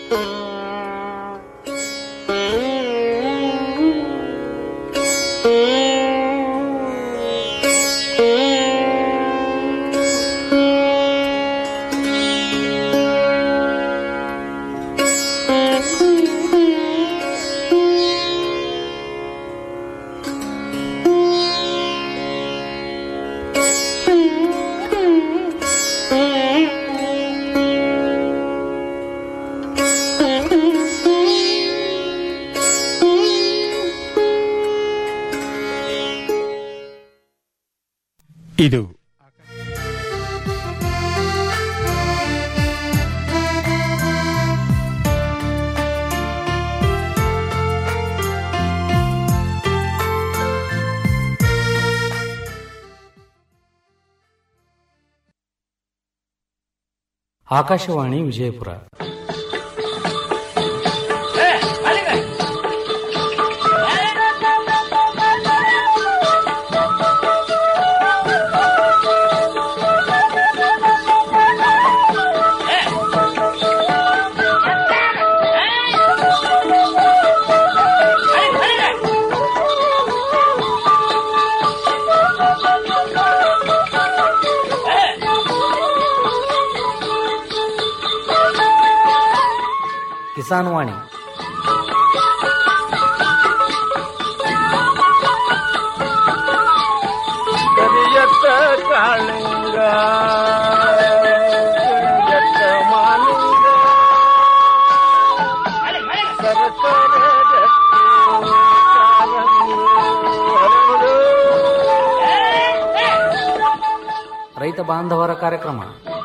ಇದು ಆಕಾಶವಾಣಿ ವಿಜಯಪುರ ಕಿಸಾನ್ ವಾಣಿ ಕರಿಯತ್ತ ಕಾಳಿಂಗ ಕರಿಯತ್ತ ಮಾಲಿಂಗ ಸರಸರ ರಕ್ತಿ ಕಾರಂಗಿ ಹರಡು. ರೈತ ಬಾಂಧವರ ಕಾರ್ಯಕ್ರಮ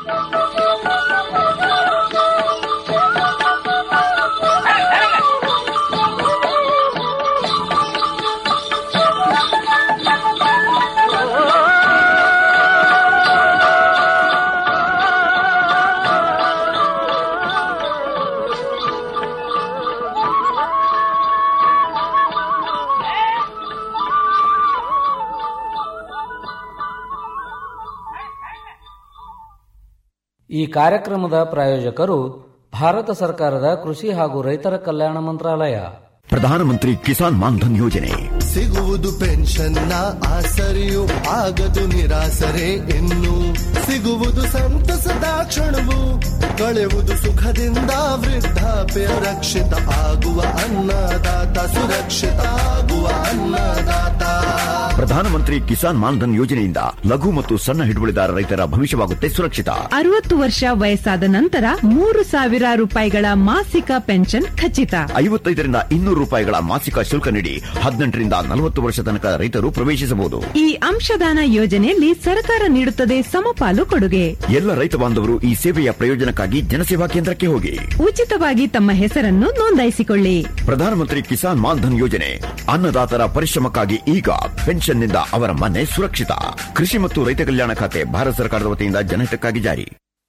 ಈ ಕಾರ್ಯಕ್ರಮದ ಪ್ರಾಯೋಜಕರು ಭಾರತ ಸರ್ಕಾರದ ಕೃಷಿ ಹಾಗೂ ರೈತರ ಕಲ್ಯಾಣ ಮಂತ್ರಾಲಯ ಪ್ರಧಾನಮಂತ್ರಿ ಕಿಸಾನ್ ಮಾನ್ಧನ್ ಯೋಜನೆ ಸಿಗುವುದು ಪೆನ್ಷನ್ನ ಆಸರೆಯು ಆಗದು ನಿರಾಸರೆ ಇನ್ನು ಸಿಗುವುದು ಸಂತಸದ ಕ್ಷಣವು ಕಳೆಯುವುದು ಸುಖದಿಂದ ವೃದ್ಧಾಪ್ಯ ರಕ್ಷಿತ ಆಗುವ ಅನ್ನದಾತ ಸುರಕ್ಷಿತ ಆಗುವ ಅನ್ನದಾತ ಪ್ರಧಾನಮಂತ್ರಿ ಕಿಸಾನ್ ಮಾನ್ಧನ್ ಯೋಜನೆಯಿಂದ ಲಘು ಮತ್ತು ಸಣ್ಣ ಹಿಡುವಳಿದಾರ ರೈತರ ಭವಿಷ್ಯವಾಗುತ್ತೆ ಸುರಕ್ಷಿತ ಅರವತ್ತು ವರ್ಷ ವಯಸ್ಸಾದ ನಂತರ ಮೂರು ಸಾವಿರ ರೂಪಾಯಿಗಳ ಮಾಸಿಕ ಪೆನ್ಷನ್ ಖಚಿತ ಐವತ್ತೈದರಿಂದ ಇನ್ನೂರು ರೂಪಾಯಿಗಳ ಮಾಸಿಕ ಶುಲ್ಕ ನೀಡಿ ಹದಿನೆಂಟರಿಂದ ನಲವತ್ತು ವರ್ಷ ತನಕ ರೈತರು ಪ್ರವೇಶಿಸಬಹುದು ಈ ಅಂಶದಾನ ಯೋಜನೆಯಲ್ಲಿ ಸರ್ಕಾರ ನೀಡುತ್ತದೆ ಸಮಪಾಲು ಕೊಡುಗೆ ಎಲ್ಲ ರೈತ ಬಾಂಧವರು ಈ ಸೇವೆಯ ಪ್ರಯೋಜನಕ್ಕಾಗಿ ಜನಸೇವಾ ಕೇಂದ್ರಕ್ಕೆ ಹೋಗಿ ಉಚಿತವಾಗಿ ತಮ್ಮ ಹೆಸರನ್ನು ನೋಂದಾಯಿಸಿಕೊಳ್ಳಿ ಪ್ರಧಾನಮಂತ್ರಿ ಕಿಸಾನ್ ಮಾನ್ಧನ್ ಯೋಜನೆ ಅನ್ನದಾತರ ಪರಿಶ್ರಮಕ್ಕಾಗಿ ಈಗ ಪೆನ್ಷನ್ನಿಂದ ಅವರ ಮನೆ ಸುರಕ್ಷಿತ ಕೃಷಿ ಮತ್ತು ರೈತ ಕಲ್ಯಾಣ ಖಾತೆ ಭಾರತ ಸರ್ಕಾರದ ವತಿಯಿಂದ ಜನಹಿತಕ್ಕಾಗಿ ಜಾರಿ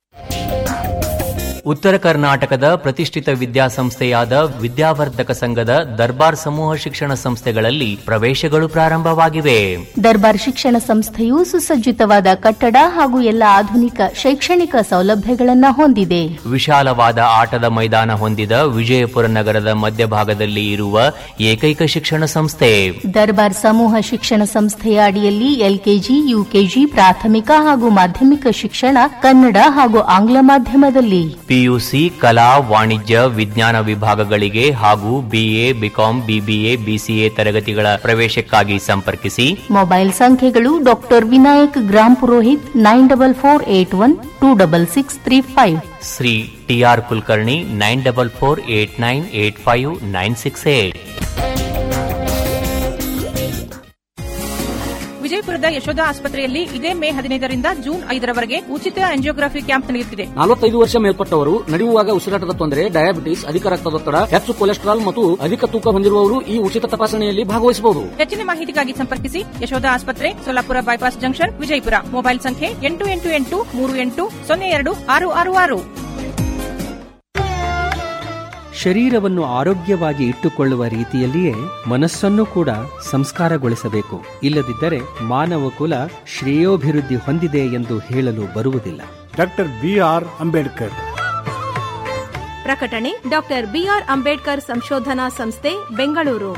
ಉತ್ತರ ಕರ್ನಾಟಕದ ಪ್ರತಿಷ್ಠಿತ ವಿದ್ಯಾಸಂಸ್ಥೆಯಾದ ವಿದ್ಯಾವರ್ಧಕ ಸಂಘದ ದರ್ಬಾರ್ ಸಮೂಹ ಶಿಕ್ಷಣ ಸಂಸ್ಥೆಗಳಲ್ಲಿ ಪ್ರವೇಶಗಳು ಪ್ರಾರಂಭವಾಗಿವೆ ದರ್ಬಾರ್ ಶಿಕ್ಷಣ ಸಂಸ್ಥೆಯು ಸುಸಜ್ಜಿತವಾದ ಕಟ್ಟಡ ಹಾಗೂ ಎಲ್ಲ ಆಧುನಿಕ ಶೈಕ್ಷಣಿಕ ಸೌಲಭ್ಯಗಳನ್ನ ಹೊಂದಿದೆ ವಿಶಾಲವಾದ ಆಟದ ಮೈದಾನ ಹೊಂದಿದ ವಿಜಯಪುರ ನಗರದ ಮಧ್ಯಭಾಗದಲ್ಲಿ ಇರುವ ಏಕೈಕ ಶಿಕ್ಷಣ ಸಂಸ್ಥೆ ದರ್ಬಾರ್ ಸಮೂಹ ಶಿಕ್ಷಣ ಸಂಸ್ಥೆಯ ಅಡಿಯಲ್ಲಿ ಎಲ್ಕೆಜಿ ಯುಕೆಜಿ ಪ್ರಾಥಮಿಕ ಹಾಗೂ ಮಾಧ್ಯಮಿಕ ಶಿಕ್ಷಣ ಕನ್ನಡ ಹಾಗೂ ಆಂಗ್ಲ ಮಾಧ್ಯಮದಲ್ಲಿ ಪಿಯುಸಿ ಕಲಾ ವಾಣಿಜ್ಯ ವಿಜ್ಞಾನ ವಿಭಾಗಗಳಿಗೆ ಹಾಗೂ ಬಿಎ ಬಿಕಾಂ ಬಿಬಿಎ ಬಿಸಿಎ ತರಗತಿಗಳ ಪ್ರವೇಶಕ್ಕಾಗಿ ಸಂಪರ್ಕಿಸಿ ಮೊಬೈಲ್ ಸಂಖ್ಯೆಗಳು doctor Vinayak Grampurohit nine double four eight one two double six three five Shri TR Kulkarni nine double four eight nine eight five nine six eight ವಿಜಯಪುರದ ಯಶೋಧ ಆಸ್ಪತ್ರೆಯಲ್ಲಿ ಇದೇ ಮೇ ಹದಿನೈದರಿಂದ ಜೂನ್ ಐದರವರೆಗೆ ಉಚಿತ ಆಂಜಿಯೋಗ್ರಫಿ ಕ್ಯಾಂಪ್ ನಡೆಯುತ್ತಿದೆ ನಲವತ್ತೈದು ವರ್ಷ ಮೇಲ್ಪಟ್ಟವರು ನಡೆಯುವಾಗ ಉಸಿರಾಟದ ತೊಂದರೆ ಡಯಾಬಿಟಿಸ್ ಅಧಿಕ ರಕ್ತದೊತ್ತಡ ಹೆಚ್ಚು ಕೊಲೆಸ್ಟ್ರಾಲ್ ಮತ್ತು ಅಧಿಕ ತೂಕ ಹೊಂದಿರುವವರು ಈ ಉಚಿತ ತಪಾಸಣೆಯಲ್ಲಿ ಭಾಗವಹಿಸಬಹುದು ಹೆಚ್ಚಿನ ಮಾಹಿತಿಗಾಗಿ ಸಂಪರ್ಕಿಸಿ ಯಶೋಧ ಆಸ್ಪತ್ರೆ Solapur bypass junction Vijayapura mobile ಸಂಖ್ಯೆ ಎಂಟು ಎಂಟು ಎಂಟು ಮೂರು ಎಂಟು ಸೊನ್ನೆ ಎರಡು ಆರು ಆರು ಆರು ಶರೀರವನ್ನು ಆರೋಗ್ಯವಾಗಿ ಇಟ್ಟುಕೊಳ್ಳುವ ರೀತಿಯಲ್ಲಿಯೇ ಮನಸ್ಸನ್ನು ಕೂಡ ಸಂಸ್ಕಾರಗೊಳಿಸಬೇಕು ಇಲ್ಲದಿದ್ದರೆ ಮಾನವ ಕುಲ ಶ್ರೇಯೋಭಿವೃದ್ಧಿ ಹೊಂದಿದೆ ಎಂದು ಹೇಳಲು ಬರುವುದಿಲ್ಲ ಡಾಕ್ಟರ್ ಬಿ ಆರ್ ಅಂಬೇಡ್ಕರ್ ಪ್ರಕಟಣೆ ಡಾಕ್ಟರ್ ಬಿಆರ್ ಅಂಬೇಡ್ಕರ್ ಸಂಶೋಧನಾ ಸಂಸ್ಥೆ ಬೆಂಗಳೂರು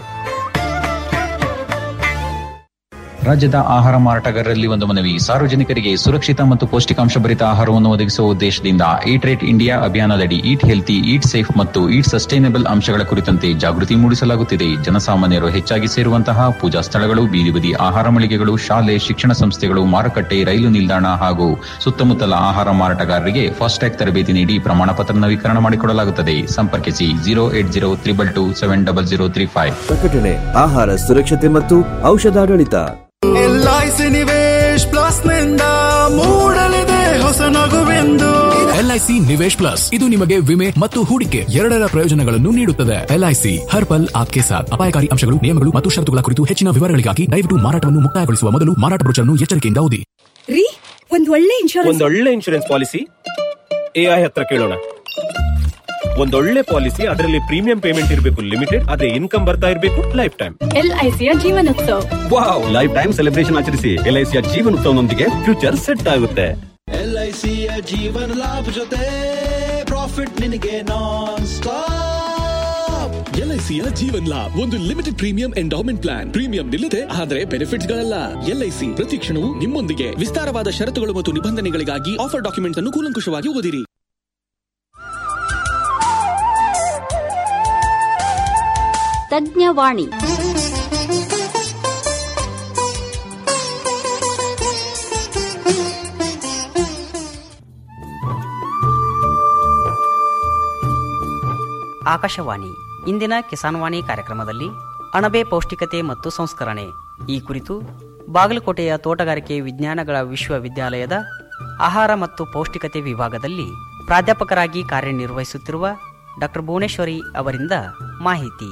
ರಾಜ್ಯದ ಆಹಾರ ಮಾರಾಟಗಾರರಲ್ಲಿ ಒಂದು ಮನವಿ ಸಾರ್ವಜನಿಕರಿಗೆ ಸುರಕ್ಷಿತ ಮತ್ತು ಪೌಷ್ಟಿಕಾಂಶ ಭರಿತ ಆಹಾರವನ್ನು ಒದಗಿಸುವ ಉದ್ದೇಶದಿಂದ ಈಟ್ ರೇಟ್ ಇಂಡಿಯಾ ಅಭಿಯಾನದಡಿ ಈಟ್ ಹೆಲ್ತಿ ಈಟ್ ಸೇಫ್ ಮತ್ತು ಈಟ್ ಸಸ್ಟೈನಬಲ್ ಅಂಶಗಳ ಕುರಿತಂತೆ ಜಾಗೃತಿ ಮೂಡಿಸಲಾಗುತ್ತಿದೆ ಜನಸಾಮಾನ್ಯರು ಹೆಚ್ಚಾಗಿ ಸೇರುವಂತಹ ಪೂಜಾ ಸ್ಥಳಗಳು ಬೀದಿ ಬದಿ ಆಹಾರ ಮಳಿಗೆಗಳು ಶಾಲೆ ಶಿಕ್ಷಣ ಸಂಸ್ಥೆಗಳು ಮಾರುಕಟ್ಟೆ ರೈಲು ನಿಲ್ದಾಣ ಹಾಗೂ ಸುತ್ತಮುತ್ತಲ ಆಹಾರ ಮಾರಾಟಗಾರರಿಗೆ ಫಾಸ್ಟ್ಯಾಗ್ ತರಬೇತಿ ನೀಡಿ ಪ್ರಮಾಣ ಪತ್ರ ನವೀಕರಣ ಮಾಡಿಕೊಡಲಾಗುತ್ತದೆ ಸಂಪರ್ಕಿಸಿ zero eight zero triple two seven double zero three five ಪ್ರಕಟಣೆ ಆಹಾರ ಸುರಕ್ಷತೆ ಮತ್ತು ಔಷಧಾಡಳಿತ ಎಲ್ಐಸಿ ನಿವೇಶ್ ಪ್ಲಸ್ ನಿಂದ ಮೂಡಲಿದೆ ಹೊಸ ನಗುವೆಂದು ಎಲ್ಐಸಿ ನಿವೇಶ್ ಪ್ಲಸ್ ಇದು ನಿಮಗೆ ವಿಮೆ ಮತ್ತು ಹೂಡಿಕೆ ಎರಡರ ಪ್ರಯೋಜನಗಳನ್ನು ನೀಡುತ್ತದೆ ಎಲ್ಐಸಿ ಹರ್ ಪಲ್ ಆಪ್ಕೆ ಸಾಥ್ ಅಪಾಯಕಾರಿ ಅಂಶಗಳು ನಿಯಮಗಳು ಮತ್ತು ಷರತ್ತುಗಳ ಕುರಿತು ಹೆಚ್ಚಿನ ವಿವರಗಳಿಗಾಗಿ ದಯವಿಟ್ಟು ಮಾರಾಟವನ್ನು ಮುಕ್ತಾಯಗೊಳಿಸುವ ಮೊದಲು ಮಾರಾಟ ಬ್ರೋಚರ್ನ್ನು ಎಚ್ಚರಿಕೆಯಿಂದ ಓದಿ ರೀ ಒಂದ್ ಒಳ್ಳೆ ಇನ್ಶೂರೆನ್ಸ್ ಒಂದೊಳ್ಳೆ ಇನ್ಶೂರೆನ್ಸ್ ಪಾಲಿಸಿ ಎಐ ಹತ್ರ ಕೇಳೋಣ ಒಂದೊಳ್ಳೆ ಪಾಲಿಸಿ ಅದರಲ್ಲಿ ಪ್ರೀಮಿಯಂ ಪೇಮೆಂಟ್ ಇರಬೇಕು ಲಿಮಿಟೆಡ್ ಅದೇ ಇನ್ಕಮ್ ಬರ್ತಾ ಇರಬೇಕು ಲೈಫ್ ಟೈಮ್ ಎಲ್ಐಸಿಯ ಜೀವನೋತ್ಸವ ವಾವ್ ಲೈಫ್ ಟೈಮ್ ಸೆಲೆಬ್ರೇಷನ್ ಆಚರಿಸಿ ಎಲ್ಐಸಿಯ ಜೀವನೋತ್ಸವನೊಂದಿಗೆ ಫ್ಯೂಚರ್ ಸೆಟ್ ಆಗುತ್ತೆ ಎಲ್ಐಸಿಯ ಜೀವನ ಲಾಭ ಜೊತೆ ಪ್ರಾಫಿಟ್ ನಿನಗೆ ನಾನ್ ಸ್ಟಾಪ್ ಎಲ್ಐಸಿಯ ಜೀವನ್ ಲಾಭ್ ಒಂದು limited premium endowment plan premium ನಿಲ್ಲದೆ ಆದರೆ ಬೆನಿಫಿಟ್ಸ್ ಗಳಲ್ಲ ಎಲ್ಐಸಿ ಪ್ರತಿ ಕ್ಷಣವೂ ನಿಮ್ಮೊಂದಿಗೆ ವಿಸ್ತಾರವಾದ ಷರತ್ತುಗಳು ಮತ್ತು ನಿಬಂಧನೆಗಳಿಗಾಗಿ ಆಫರ್ ಡಾಕ್ಯುಮೆಂಟ್ಸ್ ಅನ್ನು ಕೂಲಂಕುಷವಾಗಿ ಓದಿರಿ ತಜ್ಞವಾಣಿ ಆಕಾಶವಾಣಿ ಇಂದಿನ ಕಿಸಾನ್ವಾಣಿ ಕಾರ್ಯಕ್ರಮದಲ್ಲಿ ಅಣಬೆ ಪೌಷ್ಟಿಕತೆ ಮತ್ತು ಸಂಸ್ಕರಣೆ ಈ ಕುರಿತು ಬಾಗಲಕೋಟೆಯ ತೋಟಗಾರಿಕೆ ವಿಜ್ಞಾನಗಳ ವಿಶ್ವವಿದ್ಯಾಲಯದ ಆಹಾರ ಮತ್ತು ಪೌಷ್ಟಿಕತೆ ವಿಭಾಗದಲ್ಲಿ ಪ್ರಾಧ್ಯಾಪಕರಾಗಿ ಕಾರ್ಯನಿರ್ವಹಿಸುತ್ತಿರುವ ಡಾಕ್ಟರ್ ಭುವನೇಶ್ವರಿ ಅವರಿಂದ ಮಾಹಿತಿ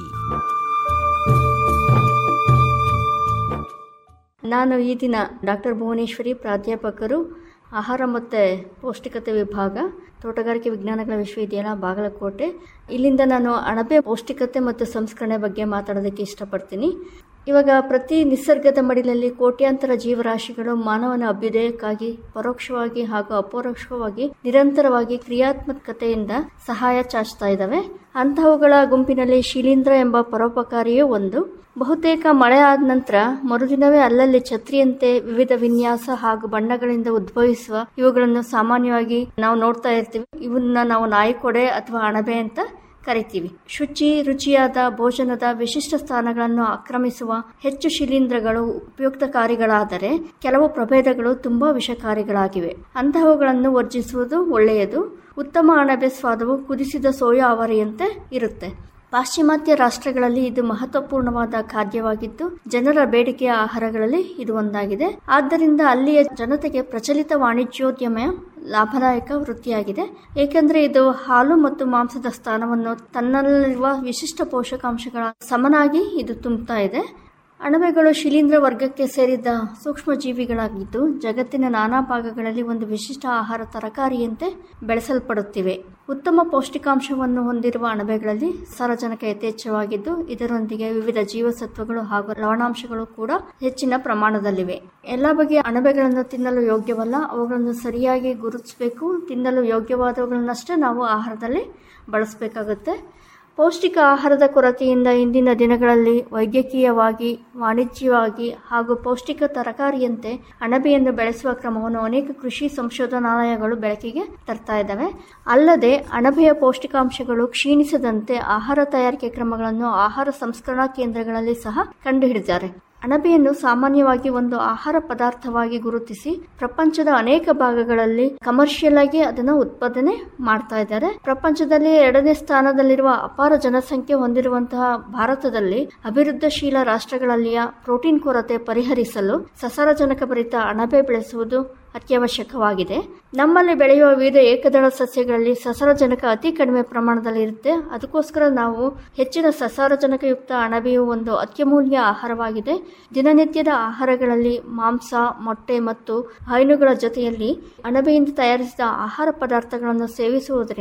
ನಾನು ಈ ದಿನ ಡಾಕ್ಟರ್ ಭುವನೇಶ್ವರಿ ಪ್ರಾಧ್ಯಾಪಕರು ಆಹಾರ ಮತ್ತು ಪೌಷ್ಟಿಕತೆ ವಿಭಾಗ ತೋಟಗಾರಿಕೆ ವಿಜ್ಞಾನಗಳ ವಿಶ್ವವಿದ್ಯಾಲಯ ಬಾಗಲಕೋಟೆ ಇಲ್ಲಿಂದ ನಾನು ಅಣಬೆ ಪೌಷ್ಟಿಕತೆ ಮತ್ತು ಸಂಸ್ಕರಣೆ ಬಗ್ಗೆ ಮಾತಾಡೋದಕ್ಕೆ ಇಷ್ಟಪಡ್ತೀನಿ ಇವಾಗ ಪ್ರತಿ ನಿಸರ್ಗದ ಮಡಿಲಲ್ಲಿ ಕೋಟ್ಯಾಂತರ ಜೀವರಾಶಿಗಳು ಮಾನವನ ಅಭ್ಯುದಯಕ್ಕಾಗಿ ಪರೋಕ್ಷವಾಗಿ ಹಾಗೂ ಅಪರೋಕ್ಷವಾಗಿ ನಿರಂತರವಾಗಿ ಕ್ರಿಯಾತ್ಮಕತೆಯಿಂದ ಸಹಾಯ ಚಾಚ್ತಾ ಇದ್ದಾವೆ ಅಂತಹವುಗಳ ಗುಂಪಿನಲ್ಲಿ ಶಿಲೀಂಧ್ರ ಎಂಬ ಪರೋಪಕಾರಿಯೂ ಒಂದು ಬಹುತೇಕ ಮಳೆ ಆದ ನಂತರ ಮರುದಿನವೇ ಅಲ್ಲಲ್ಲಿ ಛತ್ರಿಯಂತೆ ವಿವಿಧ ವಿನ್ಯಾಸ ಹಾಗೂ ಬಣ್ಣಗಳಿಂದ ಉದ್ಭವಿಸುವ ಇವುಗಳನ್ನು ಸಾಮಾನ್ಯವಾಗಿ ನಾವು ನೋಡ್ತಾ ಇರ್ತೀವಿ ಇವನ್ನ ನಾವು ನಾಯಿಕೊಡೆ ಅಥವಾ ಅಣಬೆ ಅಂತ ಕರಿತೀವಿ ಶುಚಿ ರುಚಿಯಾದ ಭೋಜನದ ವಿಶಿಷ್ಟ ಸ್ಥಾನಗಳನ್ನು ಆಕ್ರಮಿಸುವ ಹೆಚ್ಚು ಶಿಲೀಂಧ್ರಗಳು ಉಪಯುಕ್ತಕಾರಿಗಳಾದರೆ ಕೆಲವು ಪ್ರಭೇದಗಳು ತುಂಬಾ ವಿಷಕಾರಿಗಳಾಗಿವೆ ಅಂತಹವುಗಳನ್ನು ವರ್ಜಿಸುವುದು ಒಳ್ಳೆಯದು ಉತ್ತಮ ಅಣಬೆ ಸ್ವಾದವು ಕುದಿಸಿದ ಸೋಯಾ ಅವರಿಯಂತೆ ಇರುತ್ತೆ ಪಾಶ್ಚಿಮಾತ್ಯ ರಾಷ್ಟ್ರಗಳಲ್ಲಿ ಇದು ಮಹತ್ವಪೂರ್ಣವಾದ ಖಾದ್ಯವಾಗಿದ್ದು ಜನರ ಬೇಡಿಕೆಯ ಆಹಾರಗಳಲ್ಲಿ ಇದು ಒಂದಾಗಿದೆ ಆದ್ದರಿಂದ ಅಲ್ಲಿಯ ಜನತೆಗೆ ಪ್ರಚಲಿತ ವಾಣಿಜ್ಯೋದ್ಯಮ ಲಾಭದಾಯಕ ವೃತ್ತಿಯಾಗಿದೆ ಏಕೆಂದರೆ ಇದು ಹಾಲು ಮತ್ತು ಮಾಂಸದ ಸ್ಥಾನವನ್ನು ತನ್ನಲ್ಲಿರುವ ವಿಶಿಷ್ಟ ಪೋಷಕಾಂಶಗಳ ಸಮನಾಗಿ ಇದು ತುಂಬುತ್ತಾ ಇದೆ ಅಣಬೆಗಳು ಶಿಲೀಂಧ್ರ ವರ್ಗಕ್ಕೆ ಸೇರಿದ ಸೂಕ್ಷ್ಮ ಜೀವಿಗಳಾಗಿದ್ದು ಜಗತ್ತಿನ ನಾನಾ ಭಾಗಗಳಲ್ಲಿ ಒಂದು ವಿಶಿಷ್ಟ ಆಹಾರ ತರಕಾರಿಯಂತೆ ಬೆಳೆಸಲ್ಪಡುತ್ತಿವೆ ಉತ್ತಮ ಪೌಷ್ಟಿಕಾಂಶವನ್ನು ಹೊಂದಿರುವ ಅಣಬೆಗಳಲ್ಲಿ ಸಾರಜನಕ ಯಥೇಚ್ಛವಾಗಿದ್ದು ಇದರೊಂದಿಗೆ ವಿವಿಧ ಜೀವಸತ್ವಗಳು ಹಾಗೂ ಲವಣಾಂಶಗಳು ಕೂಡ ಹೆಚ್ಚಿನ ಪ್ರಮಾಣದಲ್ಲಿವೆ ಎಲ್ಲ ಬಗೆಯ ಅಣಬೆಗಳನ್ನು ತಿನ್ನಲು ಯೋಗ್ಯವಲ್ಲ ಅವುಗಳನ್ನು ಸರಿಯಾಗಿ ಗುರುತಿಸಬೇಕು ತಿನ್ನಲು ಯೋಗ್ಯವಾದವುಗಳನ್ನಷ್ಟೇ ನಾವು ಆಹಾರದಲ್ಲಿ ಬಳಸಬೇಕಾಗುತ್ತೆ ಪೌಷ್ಟಿಕ ಆಹಾರದ ಕೊರತೆಯಿಂದ ಇಂದಿನ ದಿನಗಳಲ್ಲಿ ವೈದ್ಯಕೀಯವಾಗಿ ವಾಣಿಜ್ಯವಾಗಿ ಹಾಗೂ ಪೌಷ್ಟಿಕ ತರಕಾರಿಯಂತೆ ಅಣಬೆಯನ್ನು ಬೆಳೆಸುವ ಕ್ರಮವನ್ನು ಅನೇಕ ಕೃಷಿ ಸಂಶೋಧನಾಲಯಗಳು ಬೆಳಕಿಗೆ ತರ್ತಾ ಇದ್ದಾವೆ ಅಲ್ಲದೆ ಅಣಬೆಯ ಪೌಷ್ಟಿಕಾಂಶಗಳು ಕ್ಷೀಣಿಸದಂತೆ ಆಹಾರ ತಯಾರಿಕೆ ಕ್ರಮಗಳನ್ನು ಆಹಾರ ಸಂಸ್ಕರಣಾ ಕೇಂದ್ರಗಳಲ್ಲಿ ಸಹ ಕಂಡುಹಿಡಿದಿದ್ದಾರೆ ಅಣಬೆಯನ್ನು ಸಾಮಾನ್ಯವಾಗಿ ಒಂದು ಆಹಾರ ಪದಾರ್ಥವಾಗಿ ಗುರುತಿಸಿ ಪ್ರಪಂಚದ ಅನೇಕ ಭಾಗಗಳಲ್ಲಿ ಕಮರ್ಷಿಯಲ್ ಆಗಿ ಅದನ್ನು ಉತ್ಪಾದನೆ ಮಾಡ್ತಾ ಇದ್ದಾರೆ ಪ್ರಪಂಚದಲ್ಲಿ ಎರಡನೇ ಸ್ಥಾನದಲ್ಲಿರುವ ಅಪಾರ ಜನಸಂಖ್ಯೆ ಹೊಂದಿರುವಂತಹ ಭಾರತದಲ್ಲಿ ಅಭಿವೃದ್ಧಿಶೀಲ ರಾಷ್ಟ್ರಗಳಲ್ಲಿಯ ಪ್ರೋಟೀನ್ ಕೊರತೆ ಪರಿಹರಿಸಲು ಸಸಾರಜನಕ ಭರಿತ ಅಣಬೆ ಬೆಳೆಸುವುದು ಅತ್ಯವಶ್ಯಕವಾಗಿದೆ ನಮ್ಮಲ್ಲಿ ಬೆಳೆಯುವ ವಿವಿಧ ಏಕದಳ ಸಸ್ಯಗಳಲ್ಲಿ ಸಸಾರಜನಕ ಅತಿ ಕಡಿಮೆ ಪ್ರಮಾಣದಲ್ಲಿ ಇರುತ್ತೆ ಅದಕ್ಕೋಸ್ಕರ ನಾವು ಹೆಚ್ಚಿನ ಸಸಾರಜನಕಯುಕ್ತ ಅಣಬೆಯು ಒಂದು ಅತ್ಯಮೂಲ್ಯ ಆಹಾರವಾಗಿದೆ ದಿನನಿತ್ಯದ ಆಹಾರಗಳಲ್ಲಿ ಮಾಂಸ ಮೊಟ್ಟೆ ಮತ್ತು ಹೈನುಗಳ ಜೊತೆಯಲ್ಲಿ ಅಣಬೆಯಿಂದ ತಯಾರಿಸಿದ ಆಹಾರ ಪದಾರ್ಥಗಳನ್ನು ಸೇವಿಸುವುದರಿಂದ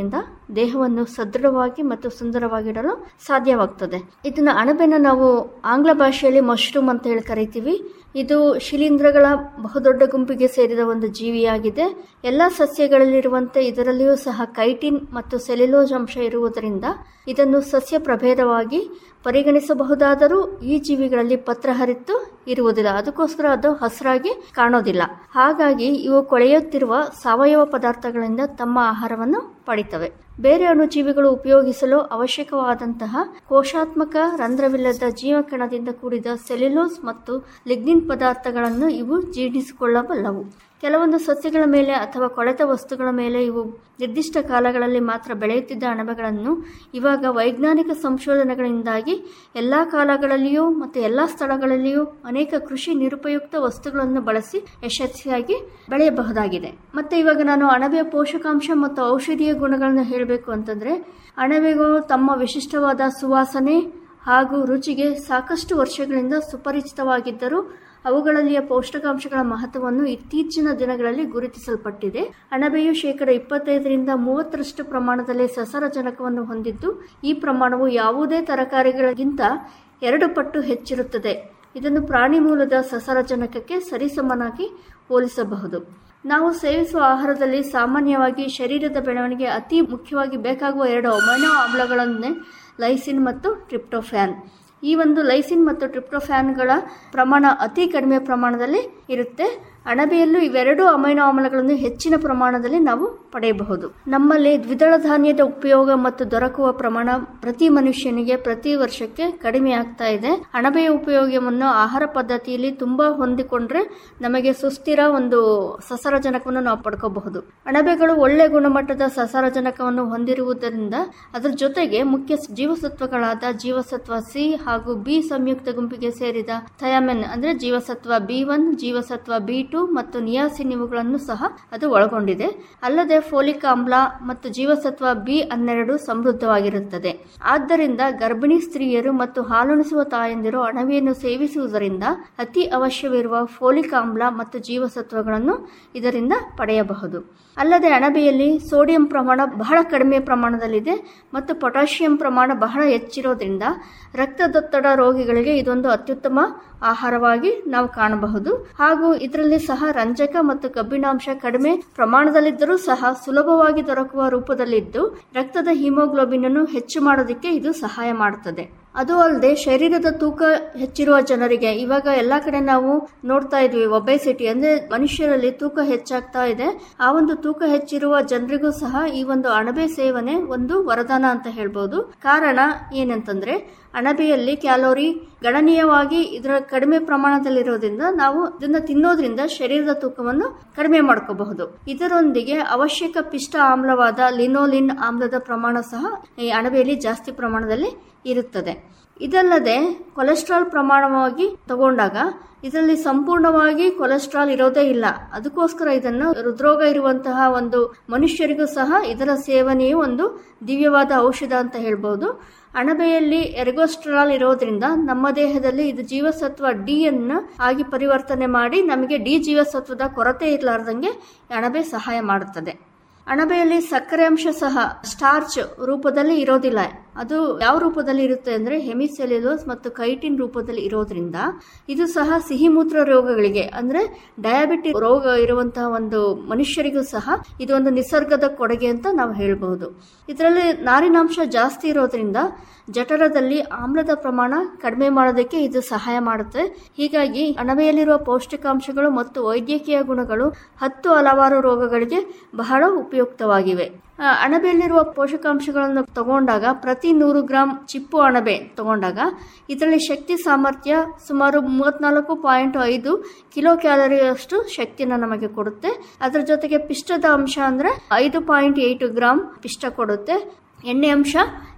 ದೇಹವನ್ನು ಸದೃಢವಾಗಿ ಮತ್ತು ಸುಂದರವಾಗಿಡಲು ಸಾಧ್ಯವಾಗ್ತದೆ ಇದನ್ನ ಅಣಬೆನ ನಾವು ಆಂಗ್ಲ ಭಾಷೆಯಲ್ಲಿ ಮಶ್ರೂಮ್ ಅಂತ ಹೇಳಿ ಕರಿತೀವಿ ಇದು ಶಿಲೀಂಧ್ರಗಳ ಬಹುದೊಡ್ಡ ಗುಂಪಿಗೆ ಸೇರಿದ ಒಂದು ಜೀವಿಯಾಗಿದೆ ಎಲ್ಲ ಸಸ್ಯಗಳಲ್ಲಿರುವಂತೆ ಇದರಲ್ಲಿಯೂ ಸಹ ಕೈಟಿನ್ ಮತ್ತು ಸೆಲ್ಯುಲೋಸ್ ಅಂಶ ಇರುವುದರಿಂದ ಇದನ್ನು ಸಸ್ಯ ಪ್ರಭೇದವಾಗಿ ಪರಿಗಣಿಸಬಹುದಾದರೂ ಈ ಜೀವಿಗಳಲ್ಲಿ ಪತ್ರ ಹರಿತ್ತು ಇರುವುದಿಲ್ಲ ಅದಕ್ಕೋಸ್ಕರ ಅದು ಹಸಿರಾಗಿ ಕಾಣೋದಿಲ್ಲ ಹಾಗಾಗಿ ಇವು ಕೊಳೆಯುತ್ತಿರುವ ಸಾವಯವ ಪದಾರ್ಥಗಳಿಂದ ತಮ್ಮ ಆಹಾರವನ್ನು ಪಡಿತವೆ ಬೇರೆ ಅಣುಜೀವಿಗಳು ಉಪಯೋಗಿಸಲು ಅವಶ್ಯಕವಾದಂತಹ ಕೋಶಾತ್ಮಕ ರಂಧ್ರವಿಲ್ಲದ ಜೀವಕಣದಿಂದ ಕೂಡಿದ ಸೆಲ್ಯುಲೋಸ್ ಮತ್ತು ಲಿಗ್ನಿನ್ ಪದಾರ್ಥಗಳನ್ನು ಇವು ಜೀರ್ಣಿಸಿಕೊಳ್ಳಬಲ್ಲವು ಕೆಲವೊಂದು ಸಸ್ಯಗಳ ಮೇಲೆ ಅಥವಾ ಕೊಳೆತ ವಸ್ತುಗಳ ಮೇಲೆ ಇವು ನಿರ್ದಿಷ್ಟ ಕಾಲಗಳಲ್ಲಿ ಮಾತ್ರ ಬೆಳೆಯುತ್ತಿದ್ದ ಅಣಬೆಗಳನ್ನು ಇವಾಗ ವೈಜ್ಞಾನಿಕ ಸಂಶೋಧನೆಗಳಿಂದಾಗಿ ಎಲ್ಲ ಕಾಲಗಳಲ್ಲಿಯೂ ಮತ್ತು ಎಲ್ಲ ಸ್ಥಳಗಳಲ್ಲಿಯೂ ಅನೇಕ ಕೃಷಿ ನಿರುಪಯುಕ್ತ ವಸ್ತುಗಳನ್ನು ಬಳಸಿ ಯಶಸ್ವಿಯಾಗಿ ಬೆಳೆಯಬಹುದಾಗಿದೆ ಮತ್ತೆ ಇವಾಗ ನಾನು ಅಣಬೆಯ ಪೋಷಕಾಂಶ ಮತ್ತು ಔಷಧೀಯ ಗುಣಗಳನ್ನು ಹೇಳಬೇಕು ಅಂತಂದ್ರೆ ಅಣಬೆಗಳು ತಮ್ಮ ವಿಶಿಷ್ಟವಾದ ಸುವಾಸನೆ ಹಾಗೂ ರುಚಿಗೆ ಸಾಕಷ್ಟು ವರ್ಷಗಳಿಂದ ಸುಪರಿಚಿತವಾಗಿದ್ದರೂ ಅವುಗಳಲ್ಲಿಯ ಪೌಷ್ಟಿಕಾಂಶಗಳ ಮಹತ್ವವನ್ನು ಇತ್ತೀಚಿನ ದಿನಗಳಲ್ಲಿ ಗುರುತಿಸಲ್ಪಟ್ಟಿದೆ ಅಣಬೆಯು ಶೇಕಡ ಇಪ್ಪತ್ತೈದರಿಂದ ಮೂವತ್ತರಷ್ಟು ಪ್ರಮಾಣದಲ್ಲಿ ಸಸಾರಜನಕವನ್ನು ಹೊಂದಿದ್ದು ಈ ಪ್ರಮಾಣವು ಯಾವುದೇ ತರಕಾರಿಗಳಿಗಿಂತ ಎರಡು ಪಟ್ಟು ಹೆಚ್ಚಿರುತ್ತದೆ ಇದನ್ನು ಪ್ರಾಣಿ ಮೂಲದ ಸಸಾರಜನಕಕ್ಕೆ ಸರಿಸಮನಾಗಿ ಹೋಲಿಸಬಹುದು ನಾವು ಸೇವಿಸುವ ಆಹಾರದಲ್ಲಿ ಸಾಮಾನ್ಯವಾಗಿ ಶರೀರದ ಬೆಳವಣಿಗೆ ಅತಿ ಮುಖ್ಯವಾಗಿ ಬೇಕಾಗುವ ಎರಡು ಅಮೈನೋ ಆಮ್ಲಗಳನ್ನೇ ಲೈಸಿನ್ ಮತ್ತು ಟ್ರಿಪ್ಟೋಫ್ಯಾನ್ ಈ ಒಂದು ಲೈಸಿನ್ ಮತ್ತು ಟ್ರಿಪ್ಟೋಫ್ಯಾನ್ಗಳ ಪ್ರಮಾಣ ಅತಿ ಕಡಿಮೆ ಪ್ರಮಾಣದಲ್ಲಿ ಇರುತ್ತೆ ಅಣಬೆಯಲ್ಲೂ ಇವೆರಡು ಅಮೈನೋ ಆಮ್ಲಗಳನ್ನು ಹೆಚ್ಚಿನ ಪ್ರಮಾಣದಲ್ಲಿ ನಾವು ಪಡೆಯಬಹುದು ನಮ್ಮಲ್ಲಿ ದ್ವಿದಳ ಧಾನ್ಯದ ಉಪಯೋಗ ಮತ್ತು ದೊರಕುವ ಪ್ರಮಾಣ ಪ್ರತಿ ಮನುಷ್ಯನಿಗೆ ಪ್ರತಿ ವರ್ಷಕ್ಕೆ ಕಡಿಮೆ ಆಗ್ತಾ ಇದೆ ಅಣಬೆಯ ಉಪಯೋಗವನ್ನು ಆಹಾರ ಪದ್ಧತಿಯಲ್ಲಿ ತುಂಬಾ ಹೊಂದಿಕೊಂಡ್ರೆ ನಮಗೆ ಸುಸ್ಥಿರ ಒಂದು ಸಸಾರಜನಕವನ್ನು ನಾವು ಪಡ್ಕೋಬಹುದು ಅಣಬೆಗಳು ಒಳ್ಳೆ ಗುಣಮಟ್ಟದ ಸಸಾರಜನಕವನ್ನು ಹೊಂದಿರುವುದರಿಂದ ಅದರ ಜೊತೆಗೆ ಮುಖ್ಯ ಜೀವಸತ್ವಗಳಾದ ಜೀವಸತ್ವ ಸಿ ಹಾಗೂ ಬಿ ಸಂಯುಕ್ತ ಗುಂಪಿಗೆ ಸೇರಿದ ಥಯಾಮೆನ್ ಅಂದ್ರೆ ಜೀವಸತ್ವ ಬಿ ಒನ್ ಜೀವಸತ್ವ ಬಿ ಟು ಮತ್ತು ನಿಯಾಸಿನ್ ಇವುಗಳನ್ನು ಸಹ ಅದು ಒಳಗೊಂಡಿದೆ ಅಲ್ಲದೆ ಫೋಲಿಕ್ ಆಮ್ಲ ಮತ್ತು ಜೀವಸತ್ವ ಬಿ ಹನ್ನೆರಡು ಸಮೃದ್ಧವಾಗಿರುತ್ತದೆ ಆದ್ದರಿಂದ ಗರ್ಭಿಣಿ ಸ್ತ್ರೀಯರು ಮತ್ತು ಹಾಲುಣಿಸುವ ತಾಯಂದಿರು ಅಣಬೆಯನ್ನು ಸೇವಿಸುವುದರಿಂದ ಅತಿ ಅವಶ್ಯವಿರುವ ಫೋಲಿಕ್ ಆಮ್ಲ ಮತ್ತು ಜೀವಸತ್ವಗಳನ್ನು ಇದರಿಂದ ಪಡೆಯಬಹುದು ಅಲ್ಲದೆ ಅಣಬೆಯಲ್ಲಿ ಸೋಡಿಯಂ ಪ್ರಮಾಣ ಬಹಳ ಕಡಿಮೆ ಪ್ರಮಾಣದಲ್ಲಿದೆ ಮತ್ತು ಪೊಟ್ಯಾಷಿಯಂ ಪ್ರಮಾಣ ಬಹಳ ಹೆಚ್ಚಿರೋದ್ರಿಂದ ರಕ್ತದೊತ್ತಡ ರೋಗಿಗಳಿಗೆ ಇದೊಂದು ಅತ್ಯುತ್ತಮ ಆಹಾರವಾಗಿ ನಾವು ಕಾಣಬಹುದು ಹಾಗೂ ಇದರಲ್ಲಿ ಸಹ ರಂಜಕ ಮತ್ತು ಕಬ್ಬಿಣಾಂಶ ಕಡಿಮೆ ಪ್ರಮಾಣದಲ್ಲಿದ್ದರೂ ಸಹ ಸುಲಭವಾಗಿ ದೊರಕುವ ರೂಪದಲ್ಲಿದ್ದು ರಕ್ತದ ಹಿಮೋಗ್ಲೋಬಿನ್ ಅನ್ನು ಹೆಚ್ಚು ಮಾಡೋದಕ್ಕೆ ಇದು ಸಹಾಯ ಮಾಡುತ್ತದೆ ಅದು ಅಲ್ಲದೆ ಶರೀರದ ತೂಕ ಹೆಚ್ಚಿರುವ ಜನರಿಗೆ ಇವಾಗ ಎಲ್ಲಾ ಕಡೆ ನಾವು ನೋಡ್ತಾ ಇದ್ವಿ ಒಬೆಸಿಟಿ ಅಂದ್ರೆ ಮನುಷ್ಯರಲ್ಲಿ ತೂಕ ಹೆಚ್ಚಾಗ್ತಾ ಇದೆ ಆ ಒಂದು ತೂಕ ಹೆಚ್ಚಿರುವ ಜನರಿಗೂ ಸಹ ಈ ಒಂದು ಅಣಬೆ ಸೇವನೆ ಒಂದು ವರದಾನ ಅಂತ ಹೇಳ್ಬೋದು ಕಾರಣ ಏನಂತಂದ್ರೆ ಅಣಬೆಯಲ್ಲಿ ಕ್ಯಾಲೋರಿ ಗಣನೀಯವಾಗಿ ಇದರ ಕಡಿಮೆ ಪ್ರಮಾಣದಲ್ಲಿರೋದ್ರಿಂದ ನಾವು ಇದನ್ನ ತಿನ್ನೋದ್ರಿಂದ ಶರೀರದ ತೂಕವನ್ನು ಕಡಿಮೆ ಮಾಡ್ಕೋಬಹುದು ಇದರೊಂದಿಗೆ ಅವಶ್ಯಕ ಪಿಷ್ಟ ಆಮ್ಲವಾದ ಲಿನೋಲಿನ್ ಆಮ್ಲದ ಪ್ರಮಾಣ ಸಹ ಈ ಅಣಬೆಯಲ್ಲಿ ಜಾಸ್ತಿ ಪ್ರಮಾಣದಲ್ಲಿ ಇರುತ್ತದೆ ಇದಲ್ಲದೆ ಕೊಲೆಸ್ಟ್ರಾಲ್ ಪ್ರಮಾಣವಾಗಿ ತಗೊಂಡಾಗ ಇದರಲ್ಲಿ ಸಂಪೂರ್ಣವಾಗಿ ಕೊಲೆಸ್ಟ್ರಾಲ್ ಇರೋದೇ ಇಲ್ಲ ಅದಕ್ಕೋಸ್ಕರ ಇದನ್ನು ಹೃದ್ರೋಗ ಇರುವಂತಹ ಒಂದು ಮನುಷ್ಯರಿಗೂ ಸಹ ಇದರ ಸೇವನೆಯು ಒಂದು ದಿವ್ಯವಾದ ಔಷಧ ಅಂತ ಹೇಳ್ಬೋದು ಅಣಬೆಯಲ್ಲಿ ಎರ್ಗೋಸ್ಟ್ರಾಲ್ ಇರೋದ್ರಿಂದ ನಮ್ಮ ದೇಹದಲ್ಲಿ ಇದು ಜೀವಸತ್ವ ಡಿ ಅನ್ನು ಆಗಿ ಪರಿವರ್ತನೆ ಮಾಡಿ ನಮಗೆ ಡಿ ಜೀವಸತ್ವದ ಕೊರತೆ ಇರಲಾರ್ದಂಗೆ ಅಣಬೆ ಸಹಾಯ ಮಾಡುತ್ತದೆ ಅಣಬೆಯಲ್ಲಿ ಸಕ್ಕರೆ ಅಂಶ ಸಹ ಸ್ಟಾರ್ಚ್ ರೂಪದಲ್ಲಿ ಇರೋದಿಲ್ಲ ಅದು ಯಾವ ರೂಪದಲ್ಲಿ ಇರುತ್ತೆ ಅಂದ್ರೆ ಹೆಮಿಸೆಲ್ಯುಲೋಸ್ ಮತ್ತು ಕೈಟಿನ್ ರೂಪದಲ್ಲಿ ಇರೋದ್ರಿಂದ ಇದು ಸಹ ಸಿಹಿ ಮೂತ್ರ ರೋಗಗಳಿಗೆ ಅಂದ್ರೆ ಡಯಾಬಿಟಿಕ್ ರೋಗ ಇರುವಂತಹ ಒಂದು ಮನುಷ್ಯರಿಗೂ ಸಹ ಇದು ಒಂದು ನಿಸರ್ಗದ ಕೊಡುಗೆ ಅಂತ ನಾವು ಹೇಳಬಹುದು ಇದರಲ್ಲಿ ನಾರಿನಾಂಶ ಜಾಸ್ತಿ ಇರೋದ್ರಿಂದ ಜಠರದಲ್ಲಿ ಆಮ್ಲದ ಪ್ರಮಾಣ ಕಡಿಮೆ ಮಾಡೋದಕ್ಕೆ ಇದು ಸಹಾಯ ಮಾಡುತ್ತೆ ಹೀಗಾಗಿ ಅಣಬೆಯಲ್ಲಿರುವ ಪೌಷ್ಟಿಕಾಂಶಗಳು ಮತ್ತು ವೈದ್ಯಕೀಯ ಗುಣಗಳು ಹತ್ತು ಹಲವಾರು ರೋಗಗಳಿಗೆ ಬಹಳ ಉಪಯುಕ್ತವಾಗಿವೆ ಆ, ಅಣಬೆಯಲ್ಲಿರುವ ಪೋಷಕಾಂಶಗಳನ್ನು ತಗೊಂಡಾಗ ಪ್ರತಿ ನೂರು ಗ್ರಾಂ ಚಿಪ್ಪು ಅಣಬೆ ತಗೊಂಡಾಗ ಇದರಲ್ಲಿ ಶಕ್ತಿ ಸಾಮರ್ಥ್ಯ ಸುಮಾರು ಮೂವತ್ನಾಲ್ಕು ಪಾಯಿಂಟ್ ಐದು ಕಿಲೋ ಕ್ಯಾಲರಿಯಷ್ಟು ಶಕ್ತಿಯನ್ನು ನಮಗೆ ಕೊಡುತ್ತೆ ಅದರ ಜೊತೆಗೆ ಪಿಷ್ಟದ ಅಂಶ ಅಂದ್ರೆ ಐದು ಪಾಯಿಂಟ್ ಏಟ್ ಗ್ರಾಂ ಪಿಷ್ಟ ಕೊಡುತ್ತೆ ಎಣ್ಣೆ ಅಂಶ